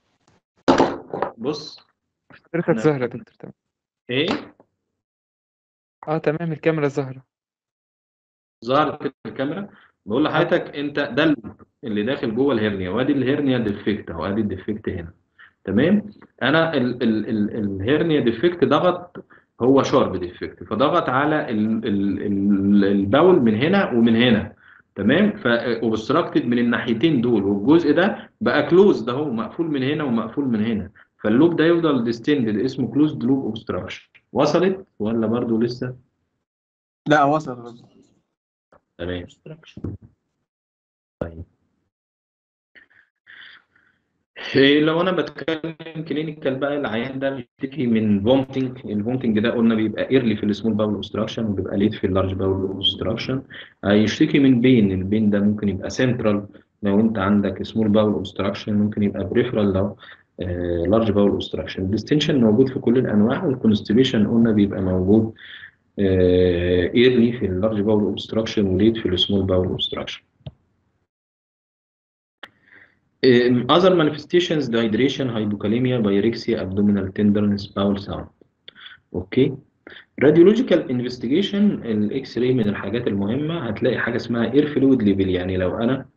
بص حضرتك نعم. ظاهرة يا دكتور تمام ايه اه تمام الكاميرا ظاهرة ظهر كده في الكاميرا بقول لحضرتك انت ده اللوب اللي داخل جوه الهرنيا وادي الهرنيا ديفكت اهو ادي الديفكت هنا تمام انا ال ال ال الهرنيا ديفكت ضغط هو شارب ديفكت فضغط على ال ال ال الباول من هنا ومن هنا تمام فاوبستراكتد من الناحيتين دول والجزء ده بقى كلوز ده هو مقفول من هنا ومقفول من هنا فاللوب ده يفضل ديستندد اسمه كلوزد لوب اوبستراكشن وصلت ولا برضو لسه لا وصلت بس تمام طيب إيه لو انا بتكلم كلينيكال بقى العيان ده بيشتكي من فومتنج الفومتنج ده قلنا بيبقى ايرلي في السمول باول اوبستراكشن وبيبقى ليت في اللارج باول اوبستراكشن هيشتكي من بين البين ده ممكن يبقى سنترال لو انت عندك سمول باول اوبستراكشن ممكن يبقى بريفرال لو لارج باول اوبستراكشن الديستنشن موجود في كل الانواع والكونستيبيشن قلنا بيبقى موجود ايرلي في اللارج باول اوبستراكشن وليت في السمول باول اوبستراكشن Um, other manifestations dehydration hypokalemia pyrexia abdominal tenderness bowel sound اوكي radiological investigation الاكس راي من الحاجات المهمه هتلاقي حاجه اسمها اير فلويد ليفل يعني لو انا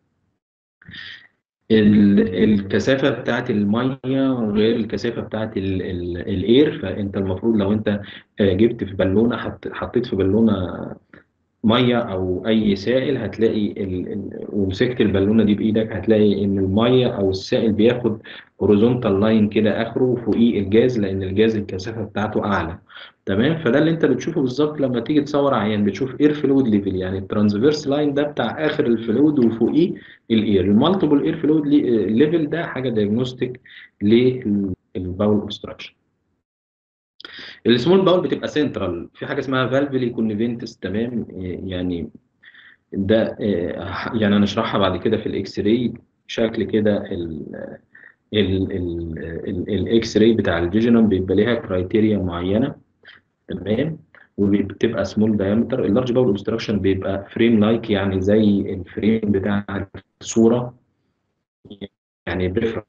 ال- الكثافه بتاعت الميه غير الكثافه بتاعت ال- ال- الاير فانت المفروض لو انت آه، جبت في بالونه حط- حطيت في بالونه ميه او اي سائل هتلاقي ال... ال... ومسكت البالونه دي بايدك هتلاقي ان الميه او السائل بياخد هوريزونتال لاين كده اخره فوقيه الجاز لان الجاز الكثافه بتاعته اعلى تمام فده اللي انت بتشوفه بالظبط لما تيجي تصور عيان بتشوف اير فلويد ليفل يعني الترانسفيرس لاين ده بتاع اخر الفلويد وفوقيه الاير المالتيبل اير فلويد ليفل ده حاجه دايجنوستيك للباول اوبستراكشن السمول باول بتبقى سنترال في حاجه اسمها فالفلي كونفنتس تمام إيه يعني ده إيه، يعني هنشرحها بعد كده في الاكس راي شكل كده ال ال ال ال الاكس راي بتاع الفيجنوم بيبقى ليها كرايتيريا معينه تمام وبتبقى سمول دايمتر اللارج باول اوبستراكشن بيبقى فريم لايك يعني زي الفريم بتاع الصوره يعني بريفر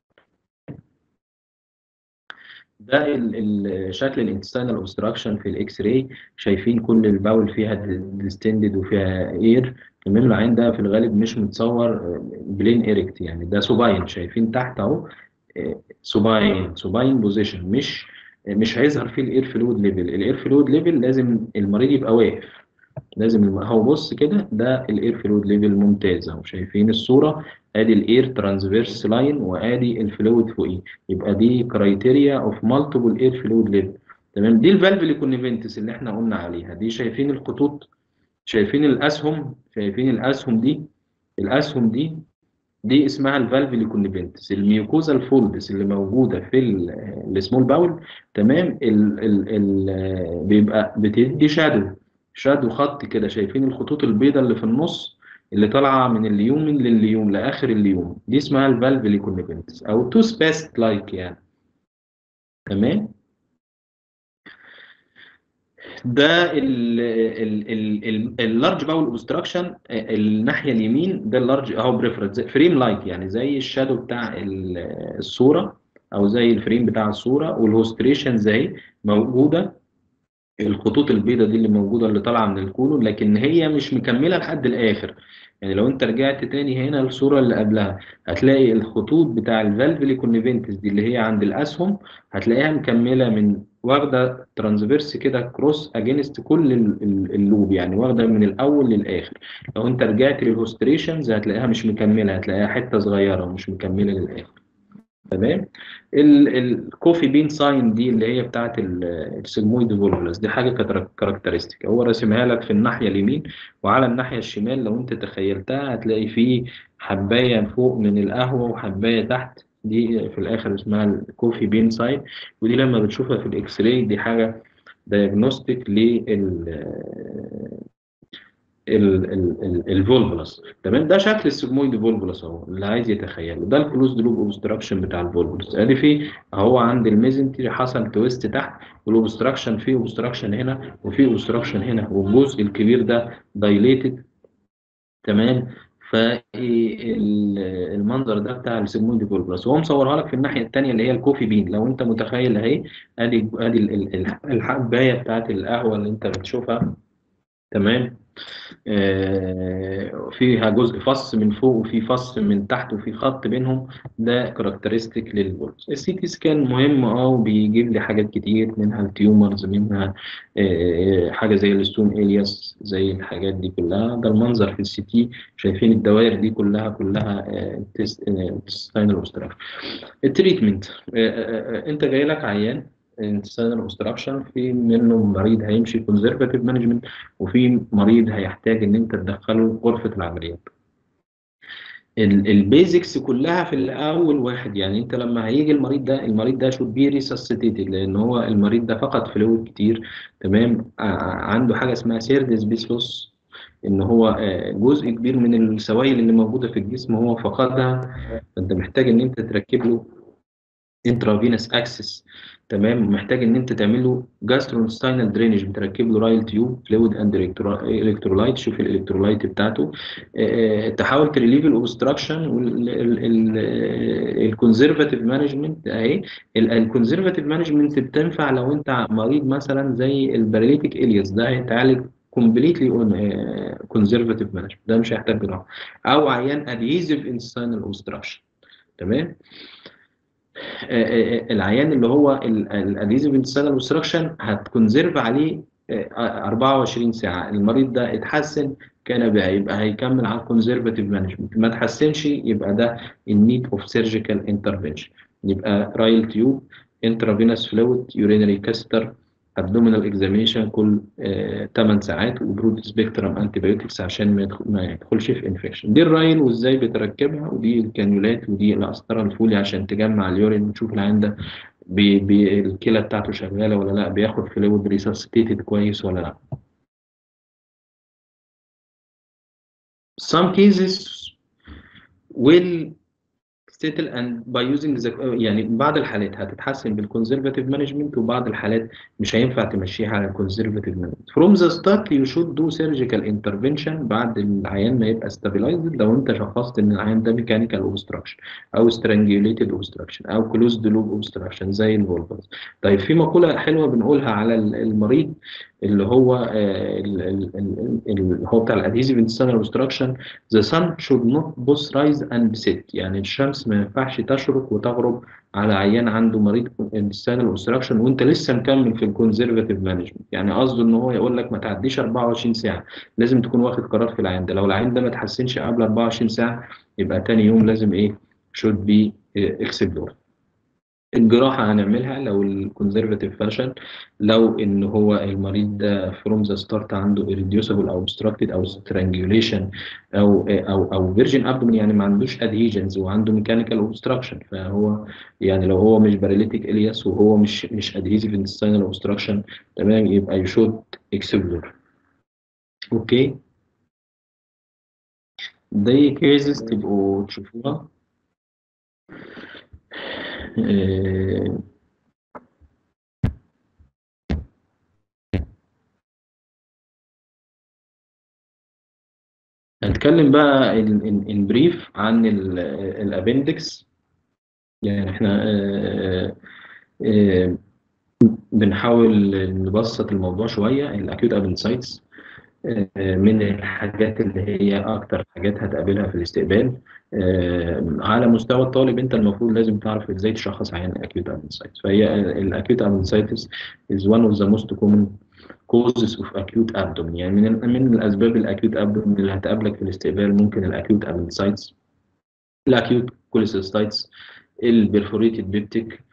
ده ال- ال- شكل الانتستينال اوبستراكشن في الاكس راي شايفين كل الباول فيها ديستندد وفيها اير المهم العين ده في الغالب مش متصور بلين ايركت يعني ده سوباين شايفين تحت اهو سوباين سوباين بوزيشن مش مش هيظهر فيه الاير فلويد ليفل الاير فلويد ليفل لازم المريض يبقى واقف لازم الم... هو بص كده ده الاير فلويد ليفل ممتاز اهو شايفين الصوره ادي الاير ترانسفيرس لاين وادي الفلويد فوقيه يبقى دي كرايتيريا اوف مالتيبل اير فلويد ليفل تمام دي الفالفلي كونفنتس اللي احنا قلنا عليها دي شايفين الخطوط شايفين الاسهم شايفين الاسهم دي الاسهم دي دي اسمها الفالفلي كونفنتس الميوكوزال فولدز اللي موجوده في السمول باول تمام ال ال ال بيبقى بتدي شادو شادو خط كده شايفين الخطوط البيضاء اللي في النص اللي طالعه من اليومن لليوم لاخر اليوم دي اسمها الفالفلي كونفنتس او تو سباست لايك يعني تمام ده اللارج باول اوبستراكشن الناحيه اليمين ده اللارج اهو بريفرنس فريم لايك يعني زي الشادو بتاع ال- الصوره او زي الفريم بتاع الصوره والهوستريشن زي موجوده الخطوط البيضاء دي اللي موجوده اللي طالعه من الكولون لكن هي مش مكمله لحد الاخر يعني لو انت رجعت تاني هنا الصوره اللي قبلها هتلاقي الخطوط بتاع الفالفلي كونفنتس دي اللي هي عند الاسهم هتلاقيها مكمله من واخده ترانسفيرس كده كروس اجينست كل ال- ال- اللوب يعني واخده من الاول للاخر لو انت رجعت للهوستريشنز هتلاقيها مش مكمله هتلاقيها حته صغيره ومش مكمله للاخر تمام ال- الكوفي بين ساين دي اللي هي بتاعت ال- السيجمويد فولفولس دي حاجه كاركترستيك هو راسمها لك في الناحيه اليمين وعلى الناحيه الشمال لو انت تخيلتها هتلاقي فيه حبايه فوق من القهوه وحبايه تحت دي في الاخر اسمها الكوفي بين ساين ودي لما بتشوفها في الاكس راي دي حاجه دايجنوستيك لل الفولفولس تمام ده شكل السيجمويد فولفولس اهو اللي عايز يتخيله ده الكلوزد لوب اوبستراكشن بتاع الفولفولس ادي فيه اهو عند الميزنتري حصل تويست تحت والاوبستراكشن فيه اوبستراكشن هنا وفيه اوبستراكشن هنا والجزء الكبير ده دايليتد تمام فالمنظر ده بتاع السيجمويد فولفولس وهو مصورها لك في الناحيه الثانيه اللي هي الكوفي بين لو انت متخيل اهي ادي ادي ال- ال- ال- الحبايه بتاعت القهوه اللي انت بتشوفها تمام آه، فيها جزء فص من فوق وفي فص من تحت وفي خط بينهم ده كاركترستيك للبولس السي تي سكان مهم اه وبيجيب لي حاجات كتير منها التيومرز منها آه، حاجه زي الستون الياس زي الحاجات دي كلها ده المنظر في السي تي شايفين الدوائر دي كلها كلها تستاينال اوبستراكشن التريتمنت انت جاي لك عيان intestinal اوبستراكشن في منه مريض هيمشي كونزرفاتيف مانجمنت وفي مريض هيحتاج ان انت تدخله غرفه العمليات البيزكس كلها في الاول واحد يعني انت لما هيجي المريض ده المريض ده شود بي ريسسيتيتد لان هو المريض ده فقد فلويد كتير تمام ع- عنده حاجه اسمها سيردس بيسلوس ان هو آه، جزء كبير من السوائل اللي موجوده في الجسم هو فقدها فانت محتاج ان انت تركب له انترافينس اكسس تمام محتاج ان انت تعمل له جاسترونستاينال درينج بتركب له رايل تيوب فلويد اند الكترولايت شوف الالكترولايت بتاعته آه، تحاول تريليف الاوبستراكشن والكونزرفاتيف مانجمنت اهي الكونزرفاتيف مانجمنت بتنفع لو انت مريض مثلا زي الباراليتيك الياس ده هيتعالج كومبليتلي اون كونزرفاتيف مانجمنت ده مش هيحتاج جراحه او عيان ادهيزيف انستاينال اوبستراكشن تمام آه، آه، العيان اللي هو الاديزيف انتستينال اوبستراكشن هتكونزرف عليه آه، 24 ساعه المريض ده اتحسن كان بقى يبقى هيكمل على الكونزرفاتيف مانجمنت ما اتحسنش يبقى ده النيد اوف سيرجيكال انترفنشن يبقى رايل تيوب انترافينوس فلويد يورينري كاستر ابدومينال اكزامينشن كل 8 ساعات وبرود سبيكترم انتي بايوتكس عشان ما يدخل ما يدخلش في انفكشن دي الرايل وازاي بتركبها ودي الكانيولات ودي القسطره الفولي عشان تجمع اليورين وتشوف العين ده بي بي الكلى بتاعته شغاله ولا لا بياخد فلويد ريسسيتيتد كويس ولا لا some cases will settle and by using the يعني بعض الحالات هتتحسن بالconservative management وبعض الحالات مش هينفع تمشيها على الconservative management. From the start you should do surgical intervention بعد العيان ما يبقى stabilized لو انت شخصت ان العيان ده mechanical obstruction او strangulated obstruction او closed loop obstruction زي الفولفرز. طيب في مقولة حلوة بنقولها على المريض اللي هو آه، ال- ال- ال- اللي هو بتاع الادهيزيف intestinal obstruction the sun should not both rise and set يعني الشمس ما ينفعش تشرق وتغرب على عيان عنده مريض intestinal obstruction وانت لسه مكمل في الكونزرفاتيف مانجمنت يعني قصده ان هو يقول لك ما تعديش 24 ساعه لازم تكون واخد قرار في العيان ده لو العيان ده ما تحسنش قبل 24 ساعه يبقى تاني يوم لازم ايه should be explored الجراحة هنعملها لو الكونزرفاتيف فاشل لو ان هو المريض ده فروم ذا ستارت عنده irreducible او obstructed او strangulation او او او فيرجن ابدومين يعني ما عندوش ادهيجنز وعنده ميكانيكال اوبستراكشن فهو يعني لو هو مش باراليتيك الياس وهو مش مش ادهيزيف intestinal obstruction تمام يبقى يشود اكسبلور اوكي دي كيسز تبقوا تشوفوها آه، هنتكلم بقى البريف عن الابندكس يعني احنا آه، آه، بنحاول نبسط الموضوع شوية الاكيوت ابندسايتس من الحاجات اللي هي اكتر حاجات هتقابلها في الاستقبال آه، على مستوى الطالب انت المفروض لازم تعرف ازاي تشخص عيان الاكيوت ابندسايتس فهي الاكيوت ابندسايتس is one of the most common causes of acute abdomen يعني من من الاسباب الاكيوت abdomen اللي هتقابلك في الاستقبال ممكن الاكيوت ابندسايتس الاكيوت كوليسيستايتس البرفوريتد بيبتيك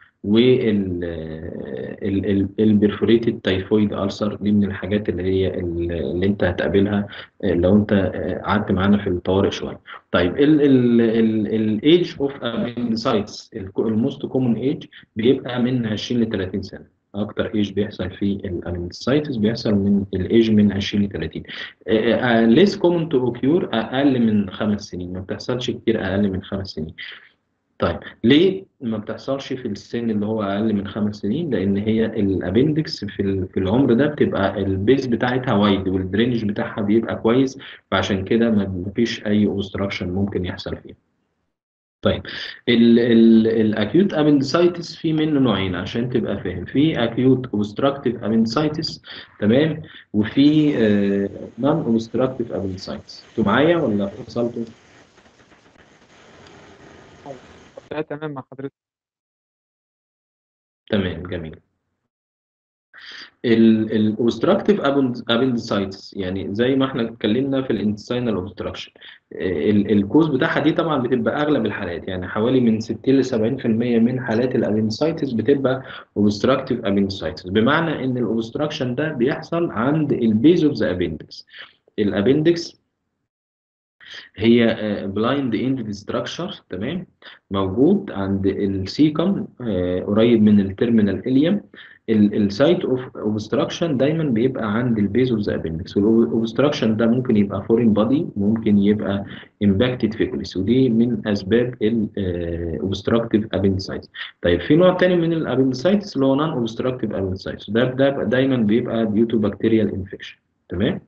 والبرفوريتد تايفويد ألسر دي من الحاجات اللي هي اللي انت هتقابلها لو انت قعدت معانا في الطوارئ شويه. طيب الايج اوف ابندسايتس الموست كومن ايج بيبقى من 20 ل 30 سنه. اكتر ايج بيحصل في الابندسايتس بيحصل من الايج من 20 ل 30 ليس كومن تو اوكيور اقل من خمس سنين ما بتحصلش كتير اقل من خمس سنين طيب ليه ما بتحصلش في السن اللي هو اقل من خمس سنين لان هي الابندكس في في العمر ده بتبقى البيز بتاعتها وايد والدرينج بتاعها بيبقى كويس فعشان كده ما فيش اي اوبستراكشن ممكن يحصل فيها طيب الاكيوت ابندسايتس في منه نوعين عشان تبقى فاهم في اكيوت اوبستراكتيف ابندسايتس تمام وفي نون اوبستراكتيف ابندسايتس انتوا معايا ولا وصلتوا؟ لا تمام مع حضرتك تمام جميل الاوبستراكتيف ابندسايتس يعني زي ما احنا اتكلمنا في الانتستينال اوبستراكشن الكوز بتاعها دي طبعا بتبقى اغلب الحالات يعني حوالي من 60 ل 70% من حالات الابندسايتس بتبقى اوبستراكتيف ابندسايتس بمعنى ان الاوبستراكشن ده بيحصل عند البيز اوف ذا ابندكس الابندكس هي بلايند اند ستراكشر تمام موجود عند السيكم قريب من التيرمينال اليم السايت اوف اوبستراكشن دايما بيبقى عند البيز اوف ذا ابندكس والاوبستراكشن ده ممكن يبقى فورين بادي ممكن يبقى امباكتد فيكوليس ودي من اسباب الاوبستراكتيف ابندسايتس طيب في نوع تاني من الابندسايتس اللي هو نون اوبستراكتيف ابندسايتس ده ده دايما بيبقى ديو تو بكتيريال انفكشن تمام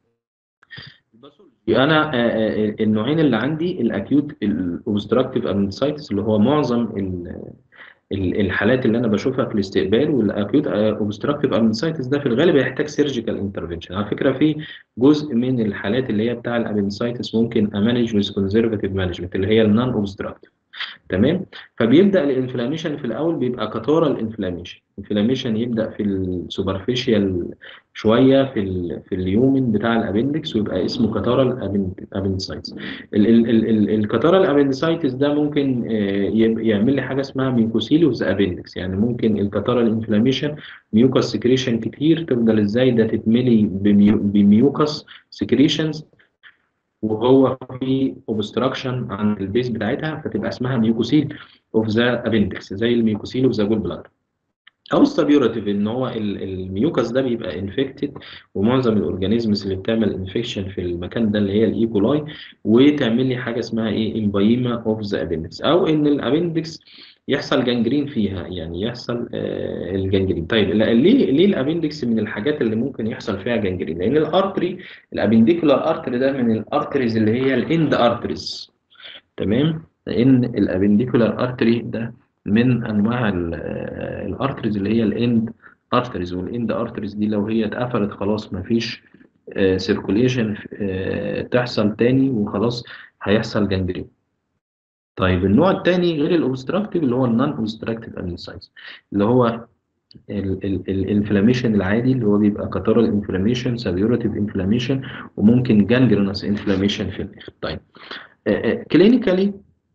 انا النوعين اللي عندي الاكيوت الاوبستراكتيف ابندسايتس اللي هو معظم الحالات اللي انا بشوفها في الاستقبال والاكيوت اوبستراكتيف ابندسايتس ده في الغالب هيحتاج سيرجيكال انترفنشن على فكره في جزء من الحالات اللي هي بتاع الابندسايتس ممكن امانج ويز كونزرفاتيف مانجمنت اللي هي النون اوبستراكتيف تمام فبيبدا الانفلاميشن في الاول بيبقى كاتورال انفلاميشن انفلاميشن يبدا في السوبرفيشال شويه في ال في اليومن بتاع الابندكس ويبقى اسمه كاتورال ابندسايتس الكاتورال ابندسايتس ده ممكن يعمل لي حاجه اسمها ميوكوسيلوز ابندكس يعني ممكن الكاتورال انفلاميشن ميوكاس سكريشن كتير تفضل ازاي ده تتملي بميوكاس سكريشنز وهو في اوبستراكشن عند البيز بتاعتها فتبقى اسمها ميوكوسيل اوف ذا ابندكس زي الميوكوسيل اوف ذا جول بلاد او السبيوراتيف ان هو الميوكاس ده بيبقى انفكتد ومعظم الاورجانيزمز اللي بتعمل انفكشن في المكان ده اللي هي الايكولاي وتعمل لي حاجه اسمها ايه امبايما اوف ذا ابندكس او ان الابندكس يحصل جانجرين فيها يعني يحصل آه الجانجرين طيب ليه ليه الابندكس من الحاجات اللي ممكن يحصل فيها جانجرين لان الارتري الابنديكولار ارتري ده من الارتريز اللي هي الاند ارتريز تمام لان الابنديكولار ارتري ده من انواع الارتريز اللي هي الاند ارتريز والاند ارتريز دي لو هي اتقفلت خلاص ما فيش سيركوليشن تحصل تاني وخلاص هيحصل جانجرين طيب النوع الثاني غير الاوبستراكتيف اللي هو النون اوبستراكتيف ابندسايتس اللي هو الانفلاميشن العادي اللي هو بيبقى كاتورال انفلاميشن سابيوراتيف انفلاميشن وممكن جانجرينس انفلاميشن في الاخر طيب كلينيكالي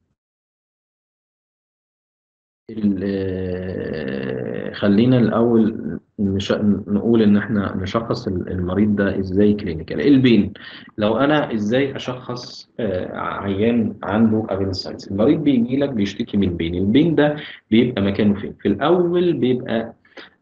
خلينا الاول نش... نقول ان احنا نشخص المريض ده ازاي كلينيكال البين لو انا ازاي اشخص عيان عنده ابندسايتس المريض بيجي لك بيشتكي من بين البين ده بيبقى مكانه فين في الاول بيبقى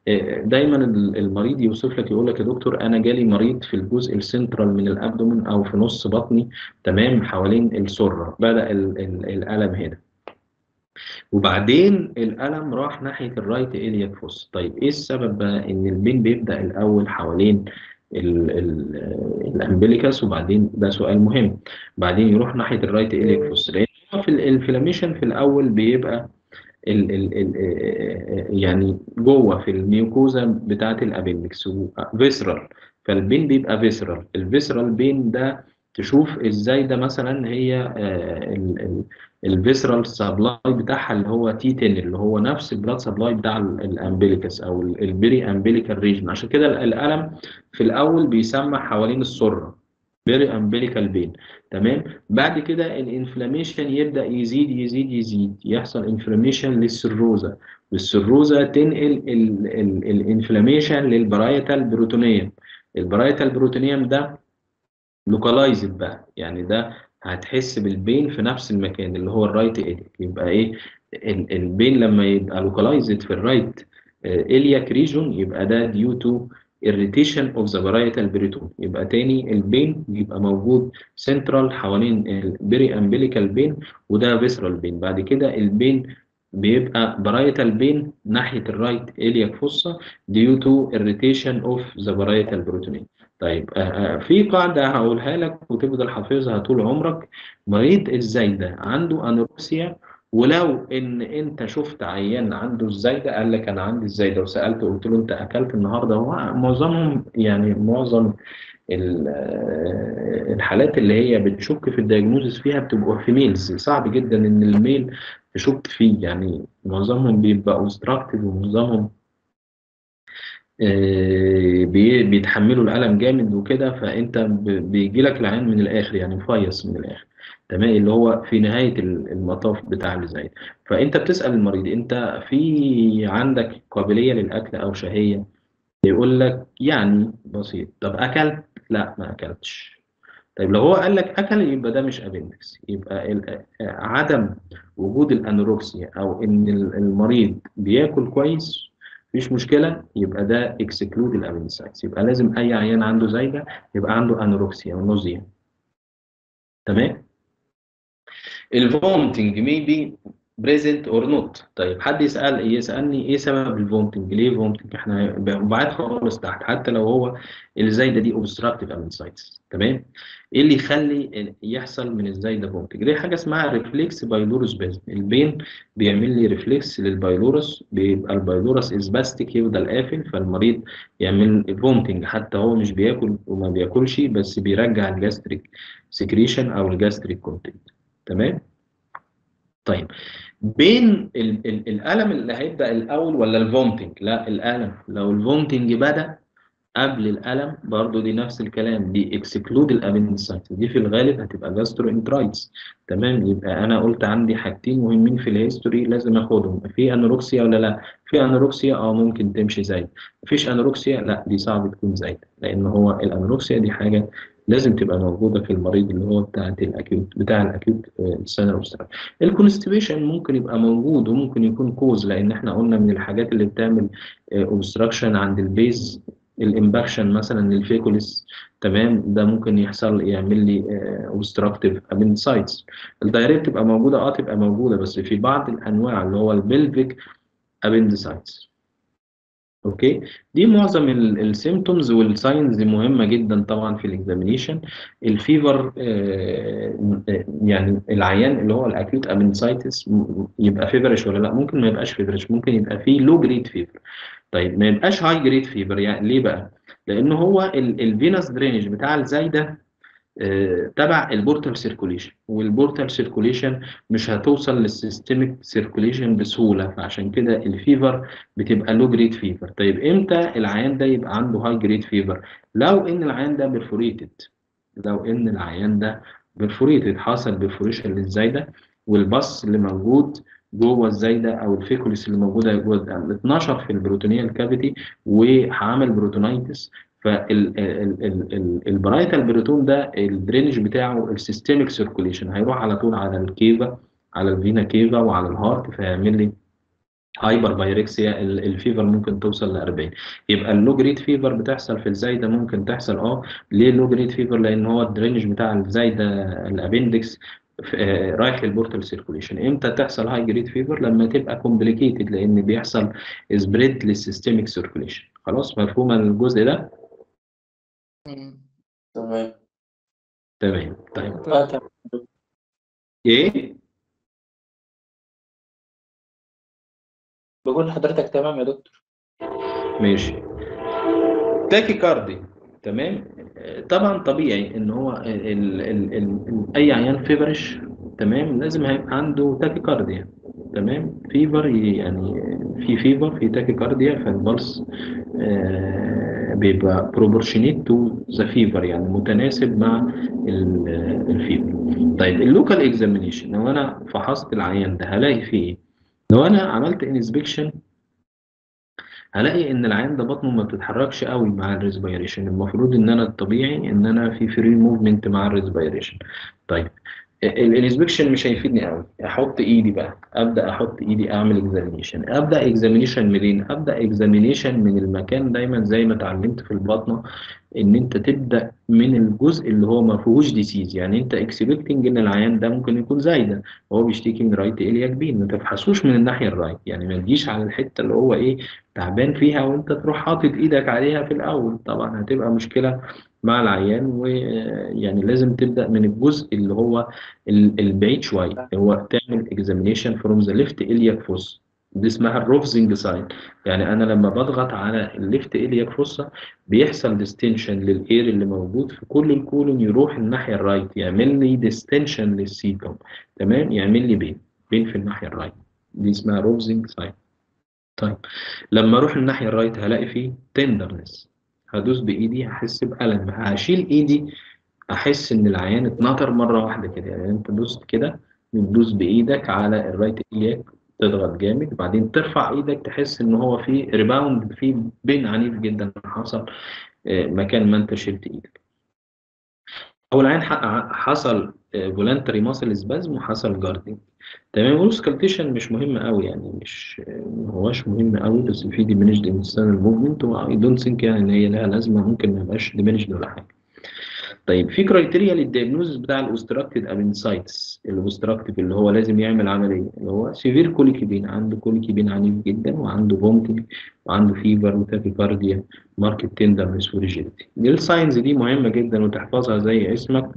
آه، دايما ال- المريض يوصف لك يقول لك يا دكتور انا جالي مريض في الجزء السنترال من الابدومن او في نص بطني تمام حوالين السره بدا ال- ال- الالم هنا وبعدين الألم راح ناحية الرايت إلياك فوس طيب إيه السبب بقى إن البين بيبدأ الأول حوالين ال ال الأمبليكاس وبعدين ده سؤال مهم بعدين يروح ناحية الرايت إلياك فوس لأن هو في الانفلاميشن في الأول بيبقى ال ال ال يعني جوه في الميوكوزا بتاعة الأبندكس فيسرال فالبين بيبقى فيسرال الفيسرال بين ده تشوف ازاي ده مثلا هي الفيسرال سبلاي بتاعها اللي هو تي 10 اللي هو نفس البلاد سبلاي بتاع الامبليكس او البيري امبليكال ريجن عشان كده الالم في الاول بيسمى حوالين السره بيري امبليكال بين تمام بعد كده الانفلاميشن يبدا يزيد يزيد يزيد يحصل انفلاميشن للسيروزا والسيروزا تنقل الانفلاميشن للبرايتال بروتونيوم البرايتال بروتونيوم ده لوكالايزد بقى يعني ده هتحس بالبين في نفس المكان اللي هو الرايت إلياك يبقى ايه ال- البين لما يبقى لوكالايزد في الرايت إلياك ريجون يبقى ده ديو تو irritation of the parietal periton يبقى تاني البين بيبقى موجود سنترال حوالين البيري امبليكال بين وده فيسرال بين بعد كده البين بيبقى برايتال بين ناحية الرايت إلياك فوسا due to irritation of the parietal peritoneum طيب آه، آه، في قاعدة هقولها لك وتفضل حافظها طول عمرك مريض الزايدة عنده أنوركسيا ولو ان انت شفت عيان عنده الزايده قال لك انا عندي الزايده وسالته قلت له انت اكلت النهارده هو معظمهم يعني معظم ال- آه، الحالات اللي هي بتشك في الدياجنوزس فيها بتبقى في ميلز صعب جدا ان الميل تشك فيه يعني معظمهم بيبقى اوبستراكتيف ومعظمهم آه، بي- بيتحملوا الألم جامد وكده فأنت بيجي لك العين من الآخر يعني مفيص من الآخر تمام اللي هو في نهاية ال- المطاف بتاع اللي زي ده. فأنت بتسأل المريض أنت في عندك قابلية للأكل أو شهية يقول لك يعني بسيط طب أكلت؟ لا ما أكلتش طيب لو هو قال لك أكل يبقى ده مش أبندكس يبقى ال- عدم وجود الأنوركسيا أو إن ال- المريض بياكل كويس مفيش مشكلة يبقى ده اكسكلود الابندسايتس يبقى لازم أي عيان عنده زايدة يبقى عنده أنوركسيا أو نوزيا تمام الفومتنج ميبي بريزنت اور نوت طيب حد يسأل يسألني ايه سبب الفومتنج ليه فومتنج احنا بعد خالص تحت حتى لو هو الزايده دي اوبستراكتيف امنسايتس تمام ايه اللي يخلي يحصل من الزايده فومتنج دي حاجه اسمها ريفلكس بايلورس بازم البين بيعمل لي ريفلكس للبايلورس بيبقى البايلورس اسباستيك يفضل قافل فالمريض يعمل فومتنج حتى هو مش بياكل وما بياكلش بس بيرجع الجاستريك سكريشن او الجاستريك كونتنت تمام طيب بين ال ال الألم اللي هيبدأ الأول ولا الفومتنج؟ لا الألم لو الفومتنج بدأ قبل الألم برضو دي نفس الكلام دي اكسكلود الابندسايتس دي في الغالب هتبقى جاسترو انترايتس تمام يبقى أنا قلت عندي حاجتين مهمين في الهيستوري لازم آخدهم في أنوركسيا ولا لا؟ في أنوركسيا أه ممكن تمشي زايد مفيش أنوركسيا لا دي صعب تكون زايد لأن هو الأنوركسيا دي حاجة لازم تبقى موجودة في المريض اللي هو بتاعة الأكيوت بتاع الأكيوت السنة الأوسترالية الكونستيبيشن ممكن يبقى موجود وممكن يكون كوز لان احنا قلنا من الحاجات اللي بتعمل اوبستراكشن عند البيز الامباكشن مثلا للفيكوليس تمام ده ممكن يحصل يعمل لي اوبستراكتيف ابندسايتس الدايركت تبقى موجوده اه تبقى موجوده بس في بعض الانواع اللي هو البلفيك ابندسايتس اوكي دي معظم السيمتومز والساينز مهمه جدا طبعا في الاكزامينيشن الفيفر آه، يعني العيان اللي هو الاكيوت ابندسايتس يبقى فيفرش ولا لا ممكن ما يبقاش فيفرش ممكن يبقى فيه لو جريد فيفر طيب ما يبقاش هاي جريد فيفر يعني ليه بقى لان هو الفينس درينج بتاع الزايده آه، تبع البورتال سيركوليشن والبورتال سيركوليشن مش هتوصل للسيستميك سيركوليشن بسهوله فعشان كده الفيفر بتبقى لو جريد فيفر طيب امتى العيان ده يبقى عنده هاي جريد فيفر لو ان العيان ده برفوريتد لو ان العيان ده برفوريتد حصل برفوريشن للزايده والبص اللي موجود جوه الزايده او الفيكوليس اللي موجوده جوه اتنشر في البروتونيال كافيتي وعمل بروتونايتس فالبرايتال بريتون ده الدرينج بتاعه السيستميك سيركوليشن هيروح على طول على الكيفا على الفينا كيفا وعلى الهارت فيعمل لي هايبر بايركسيا ال- الفيفر ممكن توصل ل 40 يبقى اللو جريد فيفر بتحصل في الزايده ممكن تحصل اه ليه اللو جريد فيفر لان هو الدرينج بتاع الزايده الابندكس ف- آه، رايح للبورتال سيركوليشن امتى تحصل هاي جريد فيفر لما تبقى كومبليكيتد لان بيحصل سبريد للسيستميك سيركوليشن خلاص مفهوم الجزء ده مم. تمام تمام طيب آه تمام ايه بقول لحضرتك تمام يا دكتور ماشي تاكي كاردي تمام آه، طبعا طبيعي ان هو ال ال ال ال اي عيان فيفرش تمام لازم هيبقى عنده تاكي كارديا تمام فيفر يعني في فيفر في تاكي كارديا فالبلس آه، بيبقى بروبورشنيت تو ذا فيفر يعني متناسب مع ال- الفيفر طيب اللوكال اكزامينيشن لو انا فحصت العيان ده هلاقي فيه ايه لو انا عملت انسبكشن هلاقي ان العين ده بطنه ما بتتحركش قوي مع الريسبيريشن المفروض ان انا الطبيعي ان انا في فري موفمنت مع الريسبيريشن طيب الانسبكشن مش هيفيدني قوي احط ايدي بقى ابدا احط ايدي اعمل اكزامينيشن ابدا اكزامينيشن منين ابدا اكزامينيشن من المكان دايما زي ما اتعلمت في البطنه ان انت تبدا من الجزء اللي هو ما فيهوش ديسيز يعني انت اكسبكتنج ان العيان ده ممكن يكون زايده وهو بيشتكي من رايت الياك بين ما تفحصوش من الناحيه الرايت يعني ما تجيش على الحته اللي هو ايه تعبان فيها وانت تروح حاطط ايدك عليها في الاول طبعا هتبقى مشكله مع العيان ويعني لازم تبدا من الجزء اللي هو ال- البعيد شويه اللي هو تعمل اكزامينيشن فروم ذا ليفت الياك فوس دي اسمها الروفزنج ساين يعني انا لما بضغط على الليفت الياك فوسا بيحصل ديستنشن للاير اللي موجود في كل الكولون يروح الناحيه الرايت يعمل لي ديستنشن للسيكم تمام يعمل لي بين بين في الناحيه الرايت دي اسمها روفزنج ساين طيب لما اروح الناحيه الرايت هلاقي فيه تندرنس هدوس بايدي هحس بالم هشيل ايدي احس ان العيان اتنطر مره واحده كده يعني انت دوست كده بتدوس بايدك على الرايت الياك تضغط جامد وبعدين ترفع ايدك تحس ان هو في ريباوند في بين عنيف جدا حصل آه، مكان ما انت شلت ايدك هو العين ح- حصل فولانتري ماسل سبازم وحصل جاردنج تمام والسكالتيشن مش مهم قوي يعني مش ما هواش مهم قوي بس في ديمينيشد انسان موفمنت واي دونت ثينك يعني ان هي لها لازمه ممكن ما يبقاش ديمينيشد ولا حاجه طيب في كرايتيريا للدياجنوزس بتاع الاوستراكتد ابنسايتس الاوستراكتيف اللي هو لازم يعمل عمليه اللي هو سيفير كوليكيبين عنده كوليكيبين عنيف جدا وعنده فومتنج وعنده فيفر وتاكيكارديا ماركت تندرنس وريجيديتي دي الساينز دي مهمه جدا وتحفظها زي اسمك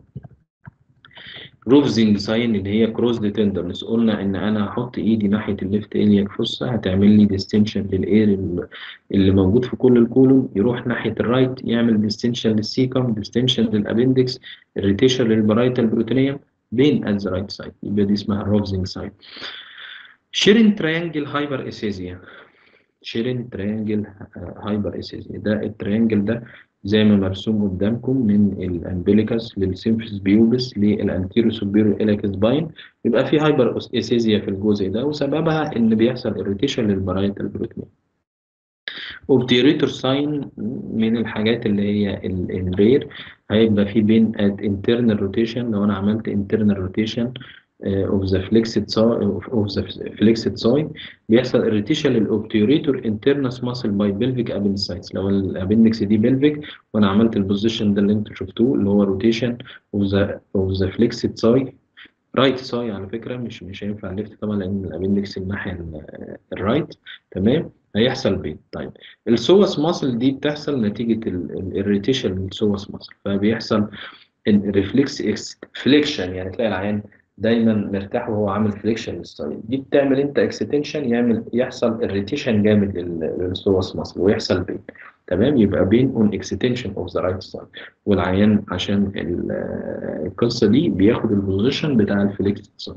روفزنج ساين اللي هي كروس تندرنس قلنا ان انا هحط ايدي ناحيه الليفت الياك فوسا هتعمل لي ديستنشن للاير ال- اللي موجود في كل الكولون يروح ناحيه الرايت يعمل ديستنشن للسيكم ديستنشن للابندكس irritation للبرايتال بروتينيوم بين ات ذا رايت سايد يبقى دي اسمها روفزنج ساين شيرين تريانجل هايبر اسيزيا شيرين تريانجل هايبر اسيزيا ده التريانجل ده زي ما مرسوم قدامكم من الامبليكس للسيمفيس بيوبس للانتيرو سوبيرو اليكس باين يبقى في هايبر اسيزيا في الجزء ده وسببها ان بيحصل اريتيشن للبرايتال بروتين اوبتيريتور ساين من الحاجات اللي هي ال- الرير هيبقى في بين ات انترنال روتيشن لو انا عملت انترنال روتيشن اوف ذا فليكسد اوف ذا فليكسد ساين بيحصل اريتيشن للاوبتيريتور انترنس ماسل باي بلفيك ابندسايتس لو الابندكس دي بلفيك وانا عملت البوزيشن ده اللي انتوا شفتوه اللي هو روتيشن اوف ذا اوف ذا فليكسد ساي رايت ساي على فكره مش مش هينفع الليفت طبعا لان الابندكس الناحيه ال- الرايت تمام هيحصل بين طيب السوس ماسل دي بتحصل نتيجه الاريتيشن للسوس ماسل فبيحصل الريفلكس فليكشن يعني تلاقي العيان دايما مرتاح وهو عامل فليكشن للسايد دي بتعمل انت اكستنشن يعمل يحصل اريتيشن جامد لل- للسوس ماسل ويحصل بين تمام يبقى بين اون اكستنشن اوف ذا رايت سايد والعيان عشان ال- القصه دي بياخد البوزيشن بتاع الفليكس سايد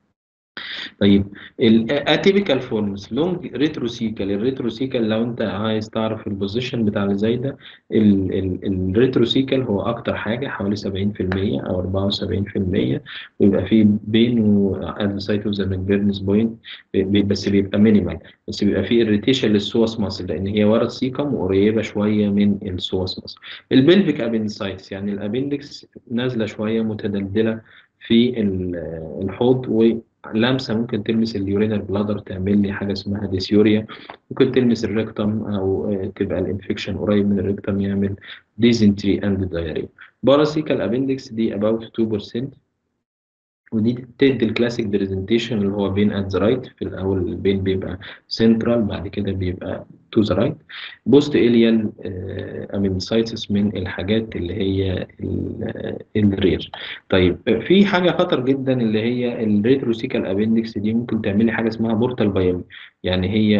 طيب الاتيبيكال فورمز لونج ريتروسيكال الريتروسيكال لو انت عايز تعرف البوزيشن بتاع اللي زي ده الريتروسيكال هو اكتر حاجه حوالي 70% او 74% ويبقى فيه بينه ات سايت اوف ذا ماكبيرنس بوينت بس بيبقى مينيمال بس بيبقى فيه اريتيشن للسوس ماسل لان هي ورا السيكم وقريبه شويه من السوس ماسل البلفيك ابندسايتس يعني الابندكس نازله شويه متدلدله في ال- الحوض لمسه ممكن تلمس اليورينال بلادر تعمل لي حاجه اسمها ديسيوريا ممكن تلمس الريكتم او آه، تبقى الانفكشن قريب من الريكتم يعمل ديزنتري اند دايريا باراسيكال ابندكس دي about 2% ودي تدي الكلاسيك برزنتيشن اللي هو بين ات ذا رايت في الاول البين بيبقى سنترال بعد كده بيبقى تو ذا رايت بوست اليان امينسايتس من الحاجات اللي هي الرير طيب آه، في حاجه خطر جدا اللي هي الريتروسيكال ابندكس دي ممكن تعمل لي حاجه اسمها بورتال بايومي يعني هي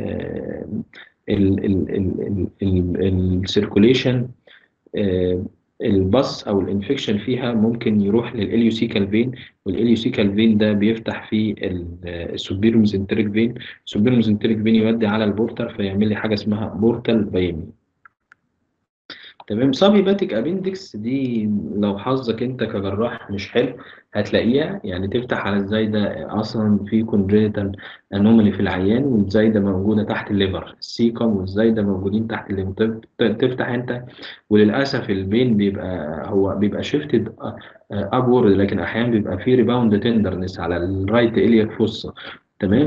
السيركوليشن البص او الانفكشن فيها ممكن يروح للاليوسيكال فين والاليوسيكال فين ده بيفتح في السوبيروميزنتريك فين السوبيروميزنتريك فين يودي على البورتال فيعمل لي حاجه اسمها بورتال بايمي تمام سابيباتيك ابندكس دي لو حظك انت كجراح مش حلو هتلاقيها يعني تفتح على الزايده اصلا في كونجنتال انومالي في العيان والزايده موجوده تحت الليفر السيكم والزايده موجودين تحت الليفر تفتح انت وللاسف البين بيبقى هو بيبقى شيفتد ابورد لكن احيانا بيبقى في ريباوند تندرنس على الرايت الياك فوسا تمام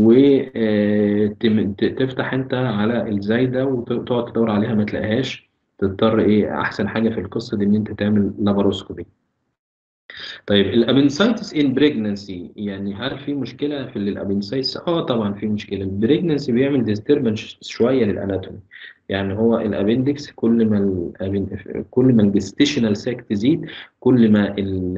وتفتح انت على الزايده وتقعد تدور عليها ما تلاقيهاش تضطر ايه احسن حاجه في القصه دي ان انت تعمل لاباروسكوبي طيب الابنسايتس ان بريجنسي يعني هل في مشكله في الابنسايتس اه طبعا في مشكله البريجنسي بيعمل ديستربنس شويه للاناتومي يعني هو الابندكس كل ما الأبن... كل ما الجستيشنال ساك تزيد كل ما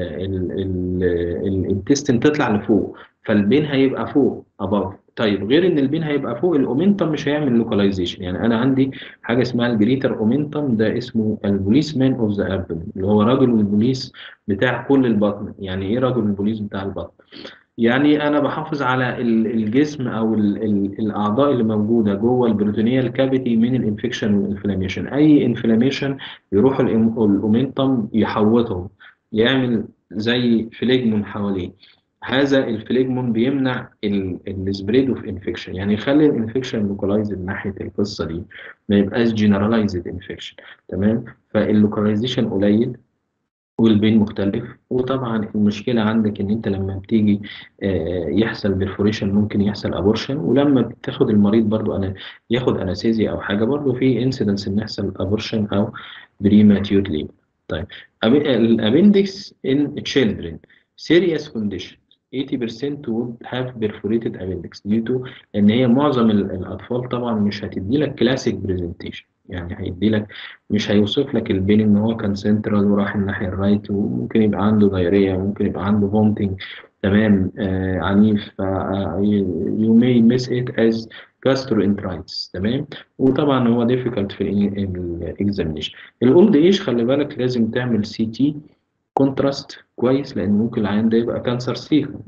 الانتستين تطلع لفوق فالبين هيبقى فوق above طيب غير ان البين هيبقى فوق الاومنتم مش هيعمل لوكاليزيشن يعني انا عندي حاجه اسمها الجريتر اومنتم ده اسمه البوليس مان اوف ذا ابدن اللي هو رجل البوليس بتاع كل البطن يعني ايه رجل البوليس بتاع البطن يعني انا بحافظ على الجسم او ال ال الاعضاء اللي موجوده جوه البروتينيال كافيتي من الانفكشن والانفلاميشن اي انفلاميشن يروح الاومنتم يحوطهم يعمل زي فليجمون حواليه هذا الفليجمون بيمنع السبريد اوف انفكشن يعني يخلي الانفكشن لوكالايزد ناحيه القصه دي ما يبقاش جنرالايزد انفكشن تمام فاللوكاليزيشن قليل والبين مختلف وطبعا المشكله عندك ان انت لما بتيجي يحصل بيرفوريشن ممكن يحصل ابورشن ولما بتاخد المريض برضو انا ياخد انستيزيا او حاجه برضو في انسيدنس ان يحصل ابورشن او بريماتيور ليبر طيب الابندكس ان تشيلدرن serious condition 80% would have perforated appendix due to ان هي معظم الاطفال طبعا مش هتدي لك كلاسيك برزنتيشن يعني هيدي لك مش هيوصف لك البين ان هو كان سنترال وراح الناحيه الرايت وممكن يبقى عنده دايريه ممكن يبقى عنده فومتنج تمام آه عنيف يو ماي ميس ات از gastroenteritis تمام وطبعا هو difficult في الاكزامينشن الاولد ايج خلي بالك لازم تعمل سي تي كونتراست كويس لان ممكن العيان ده يبقى كانسر سيكم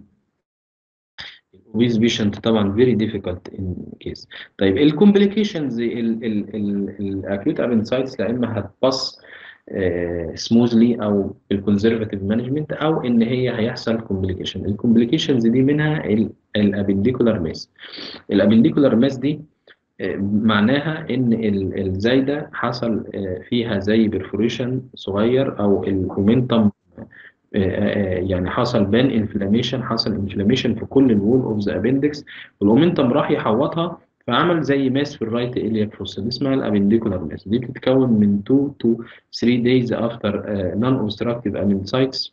الاوبيز بيشنت طبعا فيري ديفيكالت ان كيس طيب الكومبليكيشنز الاكيوت ابنسايتس لا اما هتبص سموزلي او الكونزرفاتيف مانجمنت او ان هي هيحصل كومبليكيشن الكومبليكيشنز دي منها الابنديكولار ماس الابنديكولار ماس دي معناها ان الزايده حصل فيها زي برفوريشن صغير او الاومنتم يعني حصل بان انفلاميشن حصل انفلاميشن في كل الوول اوف ذا ابندكس والاومنتم راح يحوطها فعمل زي ماس في الرايت الياك فوسا دي اسمها الابنديكولار ماس دي بتتكون من 2 to 3 days after non obstructive appendicitis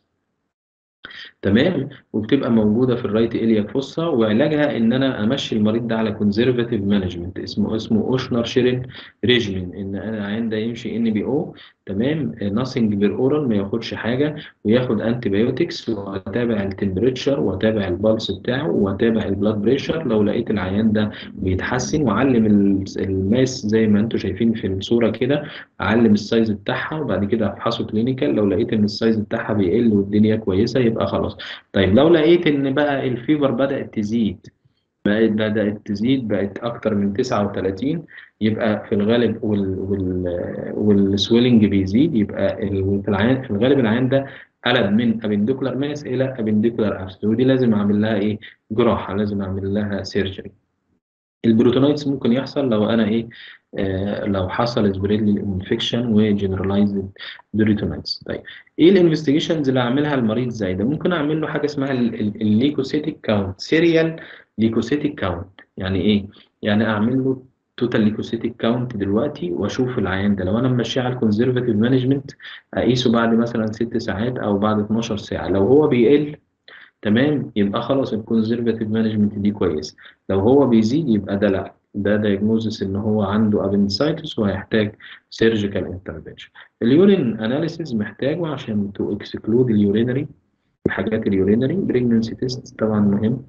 تمام وبتبقى موجوده في الرايت الياك فوسا وعلاجها ان انا امشي المريض ده على كونزرفاتيف مانجمنت اسمه اسمه اوشنر شيرين ريجمين ان انا عند يمشي ان بي او تمام ناثينج بير اورال ما ياخدش حاجه وياخد انتي بايوتكس واتابع التمبريتشر واتابع البلس بتاعه واتابع البلاد بريشر لو لقيت العيان ده بيتحسن واعلم الماس زي ما انتم شايفين في الصوره كده اعلم السايز بتاعها وبعد كده افحصه كلينيكال لو لقيت ان السايز بتاعها بيقل والدنيا كويسه يبقى خلاص طيب لو لقيت ان بقى الفيبر بدات تزيد بقت بدات تزيد بقت اكتر من 39 يبقى في الغالب وال وال والسويلنج بيزيد يبقى في العيان في الغالب العيان ده قلب من ابنديكولار ماس الى ابنديكولار ابسس ودي لازم اعمل لها ايه جراحه لازم اعمل لها سيرجري البروتونايتس ممكن يحصل لو انا ايه آه لو حصل سبريد للانفكشن وجنرالايزد بروتونايتس طيب ايه الانفستيجيشنز اللي اعملها المريض زي ده ممكن اعمل له حاجه اسمها الليكوسيتيك كاونت سيريال ليكوسيتيك كاونت يعني ايه يعني اعمل له توتال ليكوسيتيك كاونت دلوقتي واشوف العيان ده لو انا ماشيه على الكونزرفاتيف مانجمنت اقيسه بعد مثلا ست ساعات او بعد 12 ساعه لو هو بيقل تمام يبقى خلاص الكونزرفاتيف مانجمنت دي كويس لو هو بيزيد يبقى ده لا ده دايجنوزس ان هو عنده ابندسايتس وهيحتاج سيرجيكال انترفنشن اليورين اناليسيز محتاجه عشان تو اكسكلود اليورينري الحاجات اليورينري بريجننسي تيست طبعا مهم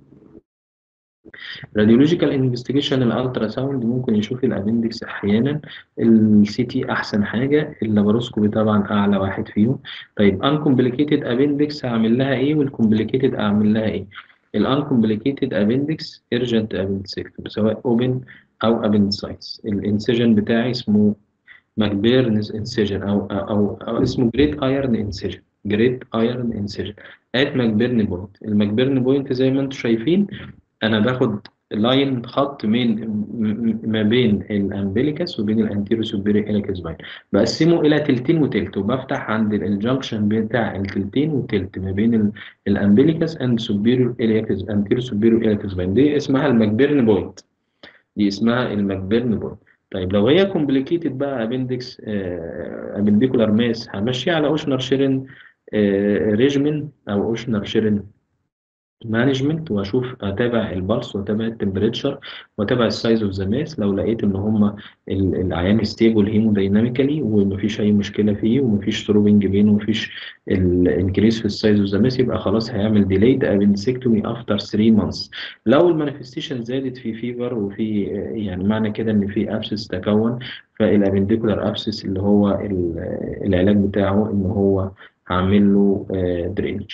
راديولوجيكال انفستيجيشن الالترا ساوند ممكن يشوف الابندكس احيانا السي تي احسن حاجه اللاباروسكوبي طبعا اعلى واحد فيهم طيب انكمبليكيتد ابندكس هعمل لها ايه والكمبليكيتد اعمل لها ايه الانكمبليكيتد ابندكس ايرجنت ابندسكتومي سواء اوبن او ابندسايتس الانسيجن بتاعي اسمه ماكبيرنز انسيجن او او, أو اسمه جريت ايرن انسيجن جريت ايرن انسيجن ات ماكبيرن بوينت الماكبيرن بوينت زي ما انتم شايفين انا باخد لاين خط من ما بين الامبليكس وبين الانتيرو سوبيريو اليكس باين بقسمه الى تلتين وتلت وبفتح عند الجنكشن بتاع التلتين وتلت ما بين الامبليكس اند سوبيريو اليكس انتيرو سوبيريو اليكس باين دي اسمها الماكبيرن بوينت دي اسمها الماكبيرن بوينت طيب لو هي كومبليكيتد بقى ابندكس ابنديكولار ماس همشيها على اوشنر شيرن ريجمن او اوشنر شيرن مانجمنت واشوف اتابع البلس واتابع التمبريتشر واتابع السايز اوف ذا ماس لو لقيت ان هم العيان ستيبل هيمودايناميكالي ومفيش اي مشكله فيه ومفيش ثروبنج بين ومفيش الانكريس في السايز اوف ذا ماس يبقى خلاص هيعمل ديليد ابندسكتومي افتر 3 مانثs لو المانيفستيشن زادت في فيفر وفي يعني معنى كده ان في ابسس تكون فالابنديكولار ابسس اللي هو العلاج بتاعه ان هو هعمل له درينج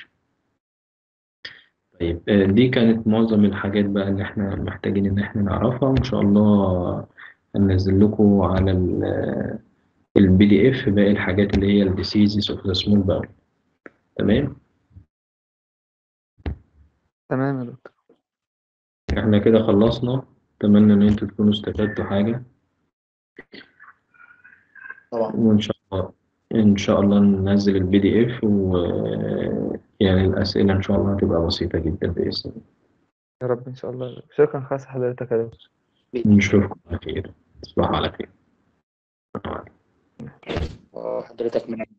طيب دي كانت معظم الحاجات بقى اللي احنا محتاجين ان احنا نعرفها وان شاء الله هننزل لكم على البي دي اف باقي الحاجات اللي هي الديسيزز اوف ذا سمول باول تمام تمام يا دكتور احنا كده خلصنا اتمنى ان انتوا تكونوا استفدتوا حاجة طبعا وان شاء الله ان شاء الله ننزل البي دي اف و يعني الاسئلة ان شاء الله هتبقى بسيطة جدا باذن الله يا رب ان شاء الله شكرا خاص حضرتك يا دكتور نشوفكم على خير تصبحوا على خير حضرتك من